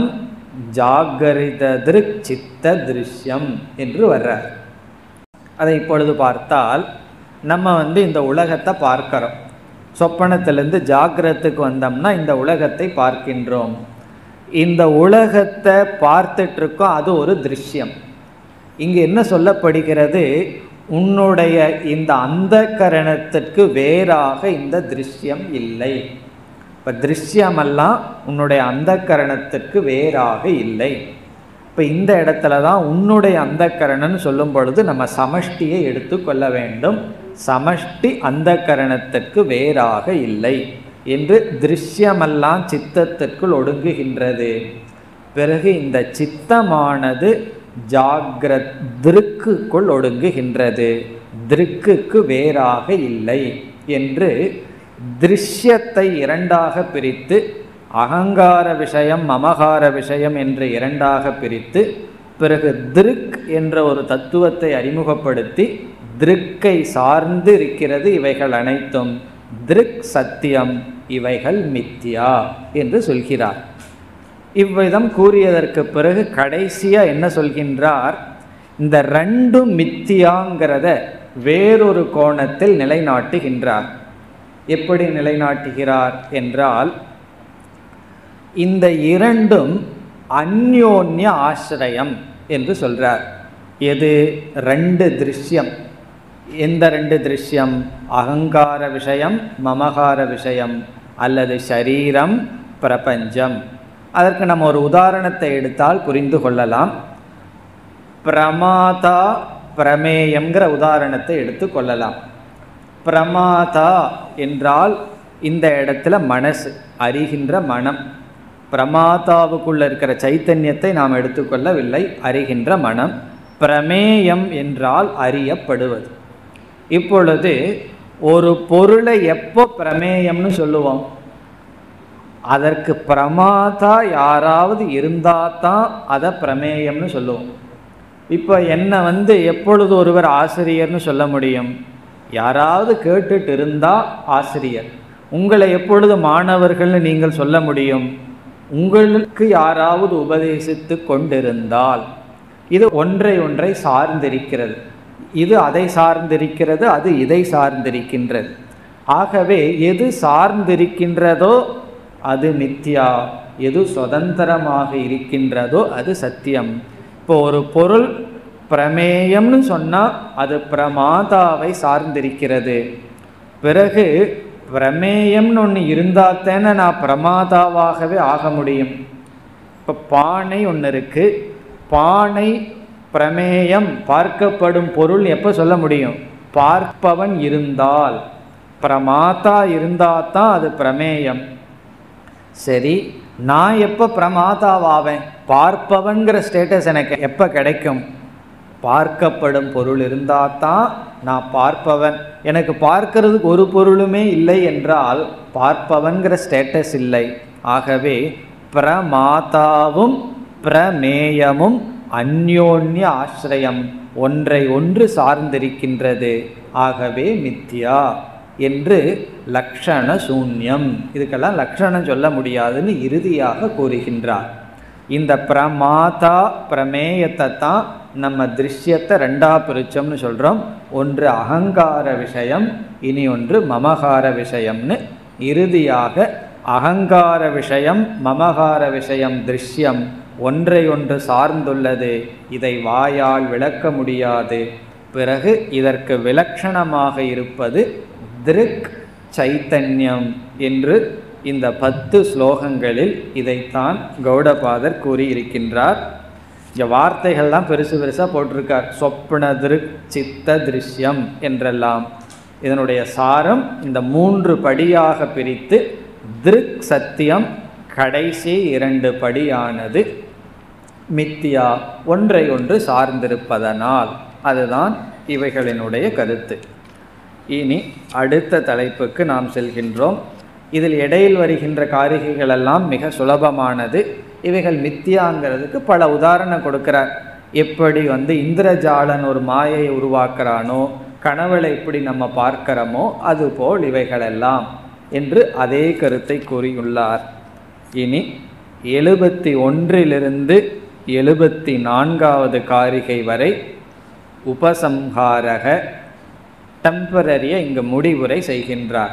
ஜாகரித திருக் சித்த திருஷ்யம் என்று வர்றார் அதை இப்பொழுது பார்த்தால் நம்ம வந்து இந்த உலகத்தை பார்க்கிறோம் சொப்பனத்திலிருந்து ஜாக்கிரத்துக்கு வந்தோம்னா இந்த உலகத்தை பார்க்கின்றோம் இந்த உலகத்தை பார்த்துட்டு இருக்கோம் அது ஒரு திருஷ்யம் இங்கு என்ன சொல்லப்படுகிறது உன்னுடைய இந்த அந்த கரணத்திற்கு வேறாக இந்த திருஷ்யம் இல்லை இப்போ திருஷ்யமெல்லாம் உன்னுடைய அந்த கரணத்திற்கு வேறாக இல்லை இப்போ இந்த இடத்துல தான் உன்னுடைய அந்த கரணன்னு சொல்லும் பொழுது நம்ம சமஷ்டியை எடுத்துக்கொள்ள வேண்டும் சமஷ்டி அந்த கரணத்திற்கு வேறாக இல்லை என்று திருஷ்யமெல்லாம் சித்தத்திற்குள் ஒடுங்குகின்றது பிறகு இந்த சித்தமானது ஜாகிரத் திருக்குக்குள் ஒடுங்குகின்றது திருக்குக்கு வேறாக இல்லை என்று திருஷ்யத்தை இரண்டாக பிரித்து அகங்கார விஷயம் மமகார விஷயம் என்று இரண்டாக பிரித்து பிறகு திருக் என்ற ஒரு தத்துவத்தை அறிமுகப்படுத்தி திருக்கை சார்ந்து இருக்கிறது இவைகள் அனைத்தும் திருக் சத்தியம் இவைகள் மித்தியா என்று சொல்கிறார் இவ்விதம் கூறியதற்கு பிறகு கடைசியா என்ன சொல்கின்றார் இந்த ரெண்டு மித்தியாங்கிறத வேறொரு கோணத்தில் நிலைநாட்டுகின்றார் எப்படி நிலைநாட்டுகிறார் என்றால் இந்த இரண்டும் அந்யோன்ய ஆசிரயம் என்று சொல்றார் எது ரெண்டு திருஷ்யம் எந்த ரெண்டு திருஷ்யம் அகங்கார விஷயம் மமகார விஷயம் அல்லது ஷரீரம் பிரபஞ்சம் அதற்கு நம்ம ஒரு உதாரணத்தை எடுத்தால் புரிந்து கொள்ளலாம் பிரமாதா பிரமேயம்ங்கிற உதாரணத்தை எடுத்து கொள்ளலாம் பிரமாதா என்றால் இந்த இடத்துல மனசு அறிகின்ற மனம் பிரமாதாவுக்குள்ள இருக்கிற சைத்தன்யத்தை நாம் எடுத்துக்கொள்ளவில்லை அறிகின்ற மனம் பிரமேயம் என்றால் அறியப்படுவது இப்பொழுது ஒரு பொருளை எப்போ பிரமேயம்னு சொல்லுவோம் அதற்கு பிரமாதா யாராவது இருந்தால் தான் அதை பிரமேயம்னு சொல்லுவோம் இப்போ என்னை வந்து எப்பொழுது ஒருவர் ஆசிரியர்னு சொல்ல முடியும் யாராவது கேட்டுட்டு இருந்தால் ஆசிரியர் உங்களை எப்பொழுது மாணவர்கள்னு நீங்கள் சொல்ல முடியும் உங்களுக்கு யாராவது உபதேசித்து கொண்டிருந்தால் இது ஒன்றை ஒன்றை சார்ந்திருக்கிறது இது அதை சார்ந்திருக்கிறது அது இதை சார்ந்திருக்கின்றது ஆகவே எது சார்ந்திருக்கின்றதோ அது மித்யா எது சுதந்திரமாக இருக்கின்றதோ அது சத்தியம் இப்போ ஒரு பொருள் பிரமேயம்னு சொன்னால் அது பிரமாதாவை சார்ந்திருக்கிறது பிறகு பிரமேயம்னு ஒன்று இருந்தால் தானே நான் பிரமாதாவாகவே ஆக முடியும் இப்போ பானை ஒன்று இருக்குது பானை பிரமேயம் பார்க்கப்படும் பொருள் எப்போ சொல்ல முடியும் பார்ப்பவன் இருந்தால் பிரமாதா இருந்தால் தான் அது பிரமேயம் சரி நான் எப்போ பிரமாதாவாவேன் பார்ப்பவன்கிற ஸ்டேட்டஸ் எனக்கு எப்போ கிடைக்கும் பார்க்கப்படும் பொருள் இருந்தால் தான் நான் பார்ப்பவன் எனக்கு பார்க்கறதுக்கு ஒரு பொருளுமே இல்லை என்றால் பார்ப்பவன்கிற ஸ்டேட்டஸ் இல்லை ஆகவே பிரமாதாவும் பிரமேயமும் அந்யோன்ய ஆசிரியம் ஒன்றை ஒன்று சார்ந்திருக்கின்றது ஆகவே மித்யா என்று லக்ஷண சூன்யம் இதுக்கெல்லாம் லக்ஷணம் சொல்ல முடியாதுன்னு இறுதியாக கூறுகின்றார் இந்த பிரமாதா பிரமேயத்தை தான் நம்ம திருஷ்யத்தை ரெண்டா பிரிச்சோம்னு சொல்கிறோம் ஒன்று அகங்கார விஷயம் இனி ஒன்று மமகார விஷயம்னு இறுதியாக அகங்கார விஷயம் மமகார விஷயம் திருஷ்யம் ஒன்றை ஒன்று சார்ந்துள்ளது இதை வாயால் விளக்க முடியாது பிறகு இதற்கு விலட்சணமாக இருப்பது திருக் சைத்தன்யம் என்று இந்த பத்து ஸ்லோகங்களில் இதைத்தான் கௌடபாதர் கூறியிருக்கின்றார் இந்த வார்த்தைகள்லாம் பெருசு பெருசாக போட்டிருக்கார் சொப்ன திருக் சித்த திருஷ்யம் என்றெல்லாம் இதனுடைய சாரம் இந்த மூன்று படியாக பிரித்து திருக் சத்தியம் கடைசி இரண்டு படியானது மித்தியா ஒன்றை ஒன்று சார்ந்திருப்பதனால் அதுதான் இவைகளினுடைய கருத்து இனி அடுத்த தலைப்புக்கு நாம் செல்கின்றோம் இதில் இடையில் வருகின்ற காரிகைகள் எல்லாம் மிக சுலபமானது இவைகள் மித்தியாங்கிறதுக்கு பல உதாரணம் கொடுக்கிறார் எப்படி வந்து இந்திரஜாலன் ஒரு மாயை உருவாக்குறானோ கனவுளை எப்படி நம்ம பார்க்கிறோமோ அதுபோல் இவைகளெல்லாம் என்று அதே கருத்தை கூறியுள்ளார் இனி எழுபத்தி ஒன்றிலிருந்து எழுபத்தி நான்காவது காரிகை வரை உபசம்ஹாரக டெம்பரரியை இங்கு முடிவுரை செய்கின்றார்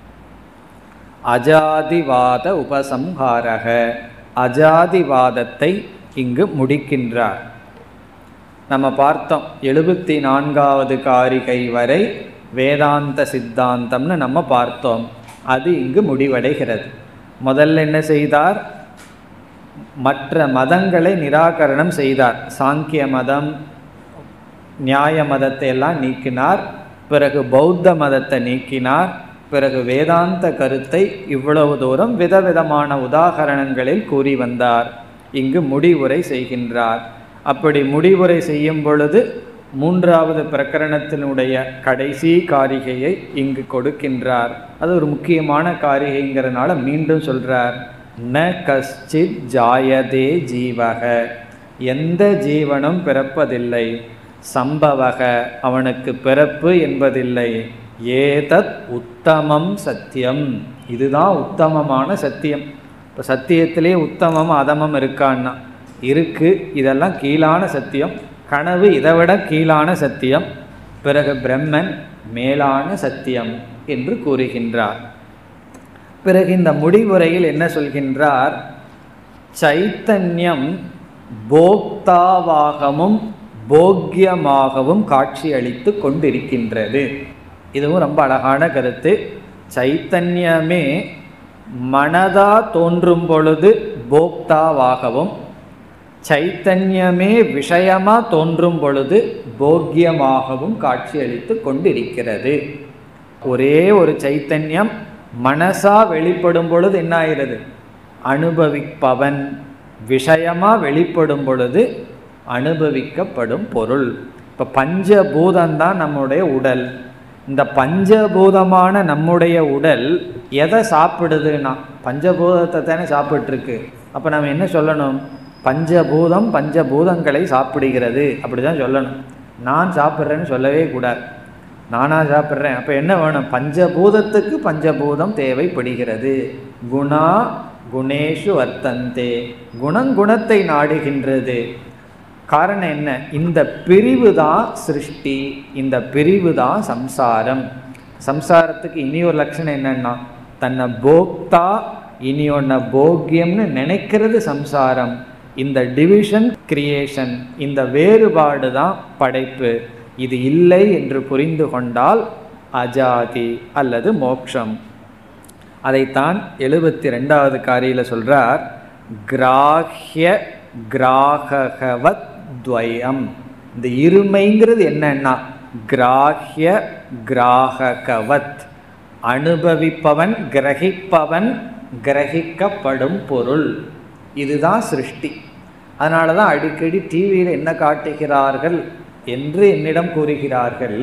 அஜாதிவாத உபசம்ஹாரக அஜாதிவாதத்தை இங்கு முடிக்கின்றார் நம்ம பார்த்தோம் எழுபத்தி நான்காவது காரிகை வரை வேதாந்த சித்தாந்தம்னு நம்ம பார்த்தோம் அது இங்கு முடிவடைகிறது முதல்ல என்ன செய்தார் மற்ற மதங்களை நிராகரணம் செய்தார் சாங்கிய மதம் நியாய மதத்தை எல்லாம் நீக்கினார் பிறகு பௌத்த மதத்தை நீக்கினார் பிறகு வேதாந்த கருத்தை இவ்வளவு தூரம் விதவிதமான உதாகரணங்களில் கூறி வந்தார் இங்கு முடிவுரை செய்கின்றார் அப்படி முடிவுரை செய்யும் பொழுது மூன்றாவது பிரகரணத்தினுடைய கடைசி காரிகையை இங்கு கொடுக்கின்றார் அது ஒரு முக்கியமான காரிகைங்கிறனால மீண்டும் சொல்றார் ந கஷ்டித் ஜாயதே ஜீவக எந்த ஜீவனும் பிறப்பதில்லை சம்பவக அவனுக்கு பிறப்பு என்பதில்லை ஏதத் உத்தமம் சத்தியம் இதுதான் உத்தமமான சத்தியம் இப்போ சத்தியத்திலே உத்தமம் அதமம் இருக்கான்னா இருக்கு இதெல்லாம் கீழான சத்தியம் கனவு இதை விட கீழான சத்தியம் பிறகு பிரம்மன் மேலான சத்தியம் என்று கூறுகின்றார் பிறகு இந்த முடிவுரையில் என்ன சொல்கின்றார் சைத்தன்யம் போக்தாவாகவும் போக்கியமாகவும் காட்சியளித்து கொண்டிருக்கின்றது இதுவும் ரொம்ப அழகான கருத்து சைத்தன்யமே மனதா தோன்றும் பொழுது போக்தாவாகவும் சைத்தன்யமே விஷயமா தோன்றும் பொழுது போக்கியமாகவும் காட்சியளித்து கொண்டிருக்கிறது ஒரே ஒரு சைத்தன்யம் மனசா வெளிப்படும் பொழுது என்ன ஆகிறது அனுபவிப்பவன் விஷயமா வெளிப்படும் பொழுது அனுபவிக்கப்படும் பொருள் இப்போ பஞ்சபூதம் தான் நம்முடைய உடல் இந்த பஞ்சபூதமான நம்முடைய உடல் எதை சாப்பிடுதுன்னா பஞ்சபூதத்தை தானே சாப்பிட்ருக்கு அப்போ நம்ம என்ன சொல்லணும் பஞ்சபூதம் பஞ்சபூதங்களை சாப்பிடுகிறது அப்படி தான் சொல்லணும் நான் சாப்பிட்றேன்னு சொல்லவே கூடாது நானாக சாப்பிட்றேன் அப்போ என்ன வேணும் பஞ்சபூதத்துக்கு பஞ்சபூதம் தேவைப்படுகிறது குணா குணேஷு வர்த்தந்தே குணம் குணத்தை நாடுகின்றது காரணம் என்ன இந்த பிரிவு தான் சிருஷ்டி இந்த பிரிவு தான் சம்சாரம் சம்சாரத்துக்கு இனி ஒரு லட்சணம் என்னன்னா தன்னை போக்தா இனி ஒன்ன போக்கியம்னு நினைக்கிறது சம்சாரம் இந்த டிவிஷன் கிரியேஷன் இந்த வேறுபாடு தான் படைப்பு இது இல்லை என்று புரிந்து கொண்டால் அஜாதி அல்லது மோக்ஷம் அதைத்தான் எழுபத்தி ரெண்டாவது காரியில் சொல்றார் கிராஹ்ய கிராகவத் துவயம் இந்த இருமைங்கிறது என்னன்னா கிராஹ்ய கிராகவத் அனுபவிப்பவன் கிரகிப்பவன் கிரகிக்கப்படும் பொருள் இதுதான் சிருஷ்டி அதனால தான் அடிக்கடி டிவியில் என்ன காட்டுகிறார்கள் என்று என்னிடம் கூறுகிறார்கள்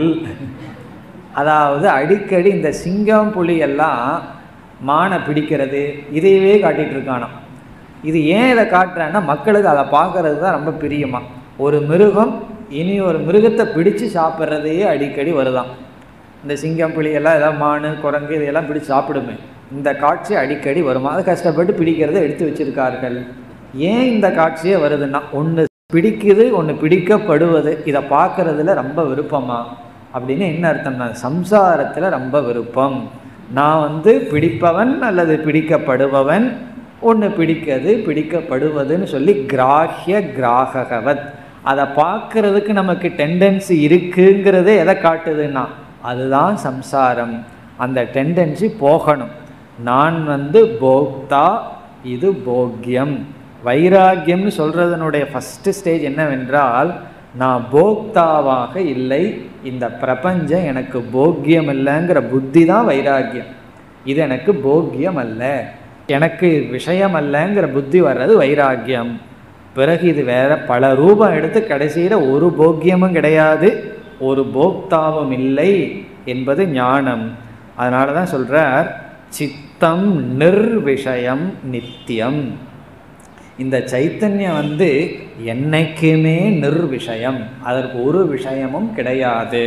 அதாவது அடிக்கடி இந்த சிங்கம் புலி எல்லாம் மானை பிடிக்கிறது இதையவே காட்டிகிட்டு இருக்கானாம் இது ஏன் இதை காட்டுறேன்னா மக்களுக்கு அதை பார்க்கறது தான் ரொம்ப பிரியமா ஒரு மிருகம் இனி ஒரு மிருகத்தை பிடிச்சு சாப்பிட்றதையே அடிக்கடி வருதாம் இந்த சிங்கம் புலியெல்லாம் ஏதாவது மானு குரங்கு இதையெல்லாம் பிடிச்சு சாப்பிடுமே இந்த காட்சி அடிக்கடி வருமா அதை கஷ்டப்பட்டு பிடிக்கிறத எடுத்து வச்சிருக்கார்கள் ஏன் இந்த காட்சியே வருதுன்னா ஒன்று பிடிக்குது ஒன்று பிடிக்கப்படுவது இதை பார்க்கறதுல ரொம்ப விருப்பமா அப்படின்னு என்ன அர்த்தம்னா சம்சாரத்தில் ரொம்ப விருப்பம் நான் வந்து பிடிப்பவன் அல்லது பிடிக்கப்படுபவன் ஒன்று பிடிக்கிறது பிடிக்கப்படுவதுன்னு சொல்லி கிராஹ்ய கிராகவத் அதை பார்க்கறதுக்கு நமக்கு டெண்டன்சி இருக்குங்கிறதே எதை காட்டுதுன்னா அதுதான் சம்சாரம் அந்த டெண்டன்சி போகணும் நான் வந்து போக்தா இது போக்கியம் வைராக்கியம்னு சொல்கிறதனுடைய ஃபஸ்ட்டு ஸ்டேஜ் என்னவென்றால் நான் போக்தாவாக இல்லை இந்த பிரபஞ்சம் எனக்கு போக்கியம் இல்லைங்கிற புத்தி தான் வைராக்கியம் இது எனக்கு போக்கியம் அல்ல எனக்கு விஷயம் அல்லங்கிற புத்தி வர்றது வைராக்கியம் பிறகு இது வேற பல ரூபம் எடுத்து கடைசியில் ஒரு போக்கியமும் கிடையாது ஒரு போக்தாவும் இல்லை என்பது ஞானம் அதனால தான் சொல்கிறார் சித்தம் நிர்விஷயம் நித்தியம் இந்த சைத்தன்யம் வந்து என்னைக்குமே நிர்விஷயம் அதற்கு ஒரு விஷயமும் கிடையாது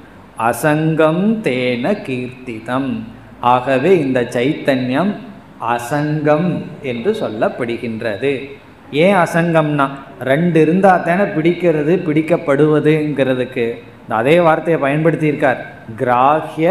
அசங்கம் தேன கீர்த்திதம் ஆகவே இந்த சைத்தன்யம் அசங்கம் என்று சொல்லப்படுகின்றது ஏன் அசங்கம்னா ரெண்டு இருந்தால் தானே பிடிக்கிறது பிடிக்கப்படுவதுங்கிறதுக்கு அதே வார்த்தையை பயன்படுத்தியிருக்கார் கிராஹ்ய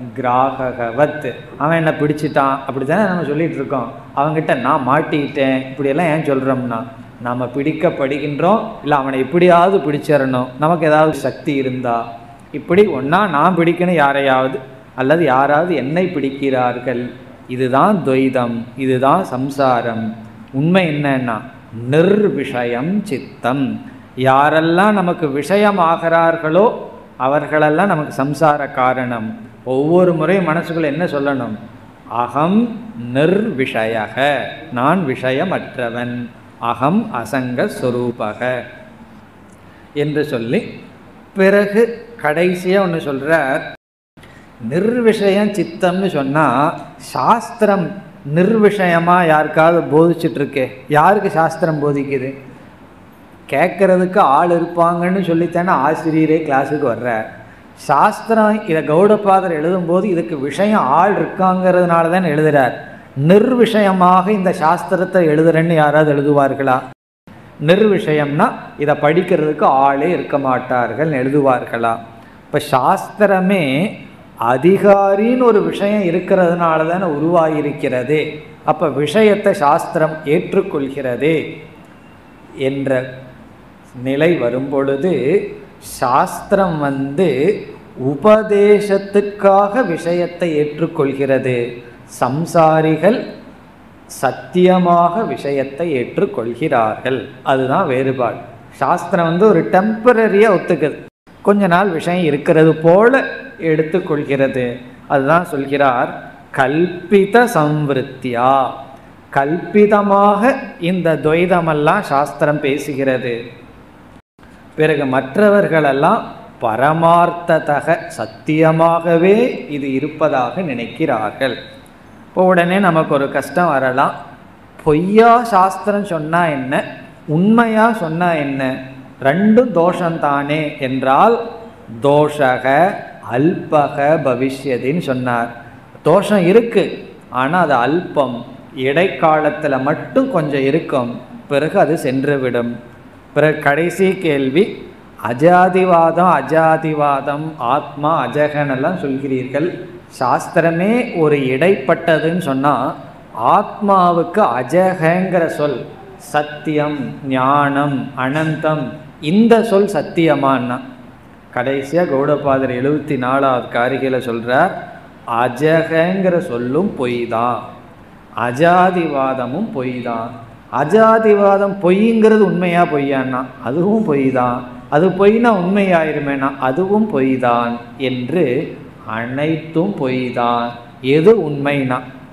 கிராகவத் அவன் என்ன பிடிச்சிட்டான் அப்படி தானே நம்ம சொல்லிட்டு இருக்கோம் அவங்ககிட்ட நான் மாட்டிக்கிட்டேன் இப்படியெல்லாம் ஏன் சொல்கிறோம்னா நம்ம பிடிக்கப்படுகின்றோம் இல்லை அவனை எப்படியாவது பிடிச்சிடணும் நமக்கு ஏதாவது சக்தி இருந்தா இப்படி ஒன்றா நான் பிடிக்கணும் யாரையாவது அல்லது யாராவது என்னை பிடிக்கிறார்கள் இதுதான் துவைதம் இதுதான் சம்சாரம் உண்மை என்னன்னா நிர்விஷயம் சித்தம் யாரெல்லாம் நமக்கு விஷயம் ஆகிறார்களோ அவர்களெல்லாம் நமக்கு சம்சார காரணம் ஒவ்வொரு முறையும் மனசுக்குள்ள என்ன சொல்லணும் அகம் நிர்விஷயக நான் விஷயமற்றவன் அகம் அசங்க ஸ்வரூபக என்று சொல்லி பிறகு கடைசியாக ஒன்று சொல்கிறார் நிர்விஷயம் சித்தம்னு சொன்னால் சாஸ்திரம் நிர்விஷயமாக யாருக்காவது போதிச்சுட்டு இருக்கே யாருக்கு சாஸ்திரம் போதிக்குது கேட்கறதுக்கு ஆள் இருப்பாங்கன்னு சொல்லித்தானே ஆசிரியரே கிளாஸுக்கு வர்றார் சாஸ்திரம் இதை கௌடபாதர் எழுதும்போது இதுக்கு விஷயம் ஆள் இருக்காங்கிறதுனால தான் எழுதுறார் நிர்விஷயமாக இந்த சாஸ்திரத்தை எழுதுறேன்னு யாராவது எழுதுவார்களா நிர்விஷயம்னா இதை படிக்கிறதுக்கு ஆளே இருக்க மாட்டார்கள் எழுதுவார்களா இப்போ சாஸ்திரமே அதிகாரின்னு ஒரு விஷயம் இருக்கிறதுனால தானே உருவாகியிருக்கிறதே அப்போ விஷயத்தை சாஸ்திரம் ஏற்றுக்கொள்கிறதே என்ற நிலை வரும்பொழுது சாஸ்திரம் வந்து உபதேசத்துக்காக விஷயத்தை ஏற்றுக்கொள்கிறது சம்சாரிகள் சத்தியமாக விஷயத்தை ஏற்றுக்கொள்கிறார்கள் அதுதான் வேறுபாடு சாஸ்திரம் வந்து ஒரு டெம்பரரியாக ஒத்துக்குது கொஞ்ச நாள் விஷயம் இருக்கிறது போல எடுத்துக்கொள்கிறது அதுதான் சொல்கிறார் கல்பித சம்வருத்தியா கல்பிதமாக இந்த துவைதமெல்லாம் சாஸ்திரம் பேசுகிறது பிறகு மற்றவர்களெல்லாம் பரமார்த்ததக சத்தியமாகவே இது இருப்பதாக நினைக்கிறார்கள் இப்போ உடனே நமக்கு ஒரு கஷ்டம் வரலாம் பொய்யா சாஸ்திரம் சொன்னா என்ன உண்மையா சொன்னா என்ன ரெண்டும் தோஷம்தானே என்றால் தோஷக அல்பக பவிஷ்யதின்னு சொன்னார் தோஷம் இருக்கு ஆனால் அது அல்பம் இடைக்காலத்தில் மட்டும் கொஞ்சம் இருக்கும் பிறகு அது சென்றுவிடும் பிறகு கடைசி கேள்வி அஜாதிவாதம் அஜாதிவாதம் ஆத்மா அஜகன் எல்லாம் சொல்கிறீர்கள் சாஸ்திரமே ஒரு இடைப்பட்டதுன்னு சொன்னால் ஆத்மாவுக்கு அஜகங்கிற சொல் சத்தியம் ஞானம் அனந்தம் இந்த சொல் சத்தியமான்னா கடைசியாக கௌடபாதர் எழுபத்தி நாலாவது காரிகையில் சொல்கிறார் அஜகங்கிற சொல்லும் பொய் தான் அஜாதிவாதமும் பொய் தான் அஜாதிவாதம் பொய்ங்கிறது உண்மையா பொய்யான்னா அதுவும் பொய் தான் அது பொய்னா உண்மையாயிருமேனா அதுவும் பொய் தான் என்று அனைத்தும் பொய் தான் எது உண்மைனா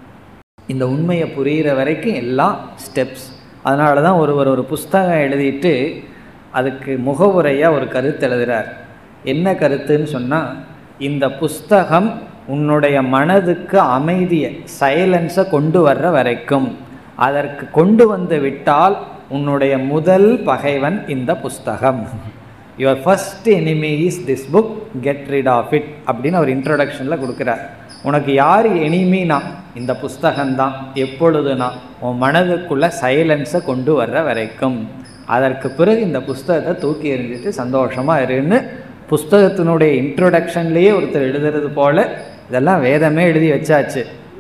இந்த உண்மையை புரிகிற வரைக்கும் எல்லாம் ஸ்டெப்ஸ் அதனால தான் ஒருவர் ஒரு புஸ்தகம் எழுதிட்டு அதுக்கு முகவுரையாக ஒரு கருத்து எழுதுகிறார் என்ன கருத்துன்னு சொன்னால் இந்த புஸ்தகம் உன்னுடைய மனதுக்கு அமைதியை சைலன்ஸை கொண்டு வர்ற வரைக்கும் அதற்கு கொண்டு வந்து விட்டால் உன்னுடைய முதல் பகைவன் இந்த புஸ்தகம் your first enemy is this book get rid of it அப்படின்னு அவர் இன்ட்ரொடக்ஷனில் கொடுக்குறார் உனக்கு யார் எனிமினா இந்த புஸ்தகம்தான் எப்பொழுதுனா உன் மனதுக்குள்ள சைலன்ஸை கொண்டு வர்ற வரைக்கும் அதற்கு பிறகு இந்த புஸ்தகத்தை தூக்கி எறிஞ்சிட்டு சந்தோஷமாக இருன்னு புஸ்தகத்தினுடைய இன்ட்ரொடக்ஷன்லேயே ஒருத்தர் எழுதுறது போல இதெல்லாம் வேதமே எழுதி வச்சாச்சு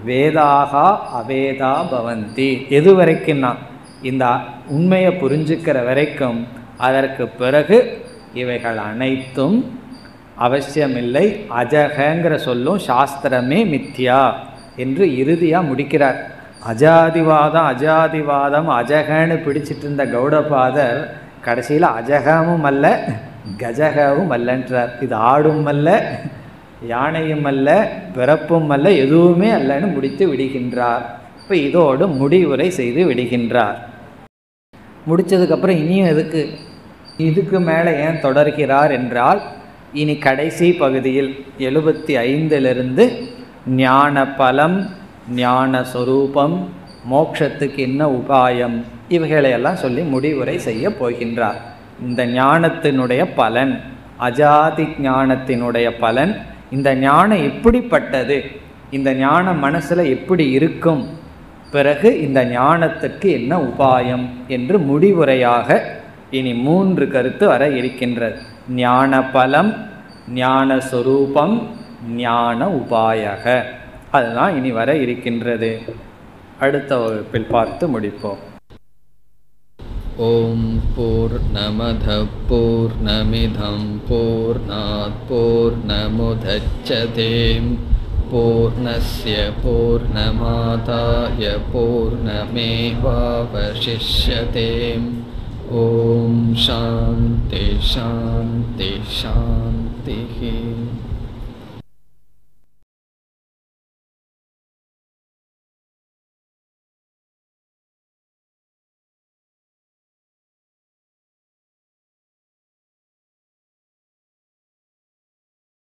வேதாகா அவேதா பவந்தி எது வரைக்கும்னா இந்த உண்மையை புரிஞ்சுக்கிற வரைக்கும் அதற்கு பிறகு இவைகள் அனைத்தும் அவசியமில்லை அஜகங்கிற சொல்லும் சாஸ்திரமே மித்யா என்று இறுதியாக முடிக்கிறார் அஜாதிவாதம் அஜாதிவாதம் அஜகன்னு பிடிச்சிட்டு இருந்த கௌடபாதர் கடைசியில் அஜகமும் அல்ல கஜகவும் அல்லன்றார் இது ஆடும் அல்ல யானையும் அல்ல பிறப்பும் அல்ல எதுவுமே அல்லன்னு முடித்து விடுகின்றார் இப்போ இதோடு முடிவுரை செய்து விடுகின்றார் முடித்ததுக்கப்புறம் இனியும் எதுக்கு இதுக்கு மேலே ஏன் தொடர்கிறார் என்றால் இனி கடைசி பகுதியில் எழுபத்தி ஐந்திலிருந்து ஞான பலம் ஞான சொரூபம் மோட்சத்துக்கு என்ன உபாயம் இவைகளையெல்லாம் சொல்லி முடிவுரை செய்ய போகின்றார் இந்த ஞானத்தினுடைய பலன் அஜாதி ஞானத்தினுடைய பலன் இந்த ஞானம் எப்படிப்பட்டது இந்த ஞானம் மனசில் எப்படி இருக்கும் பிறகு இந்த ஞானத்துக்கு என்ன உபாயம் என்று முடிவுரையாக இனி மூன்று கருத்து வர இருக்கின்றது ஞான பலம் ஞான சொரூபம் ஞான உபாயக அதுதான் இனி வர இருக்கின்றது அடுத்த வகுப்பில் பார்த்து முடிப்போம் ॐ पूर्णमधः पूर्णमिधं पूर्णात् पूर्णमुदच्छते पूर्णस्य पूर्णमादाय पूर्णमेवावशिष्यते ॐ शान्ति शान्ति शान्तिः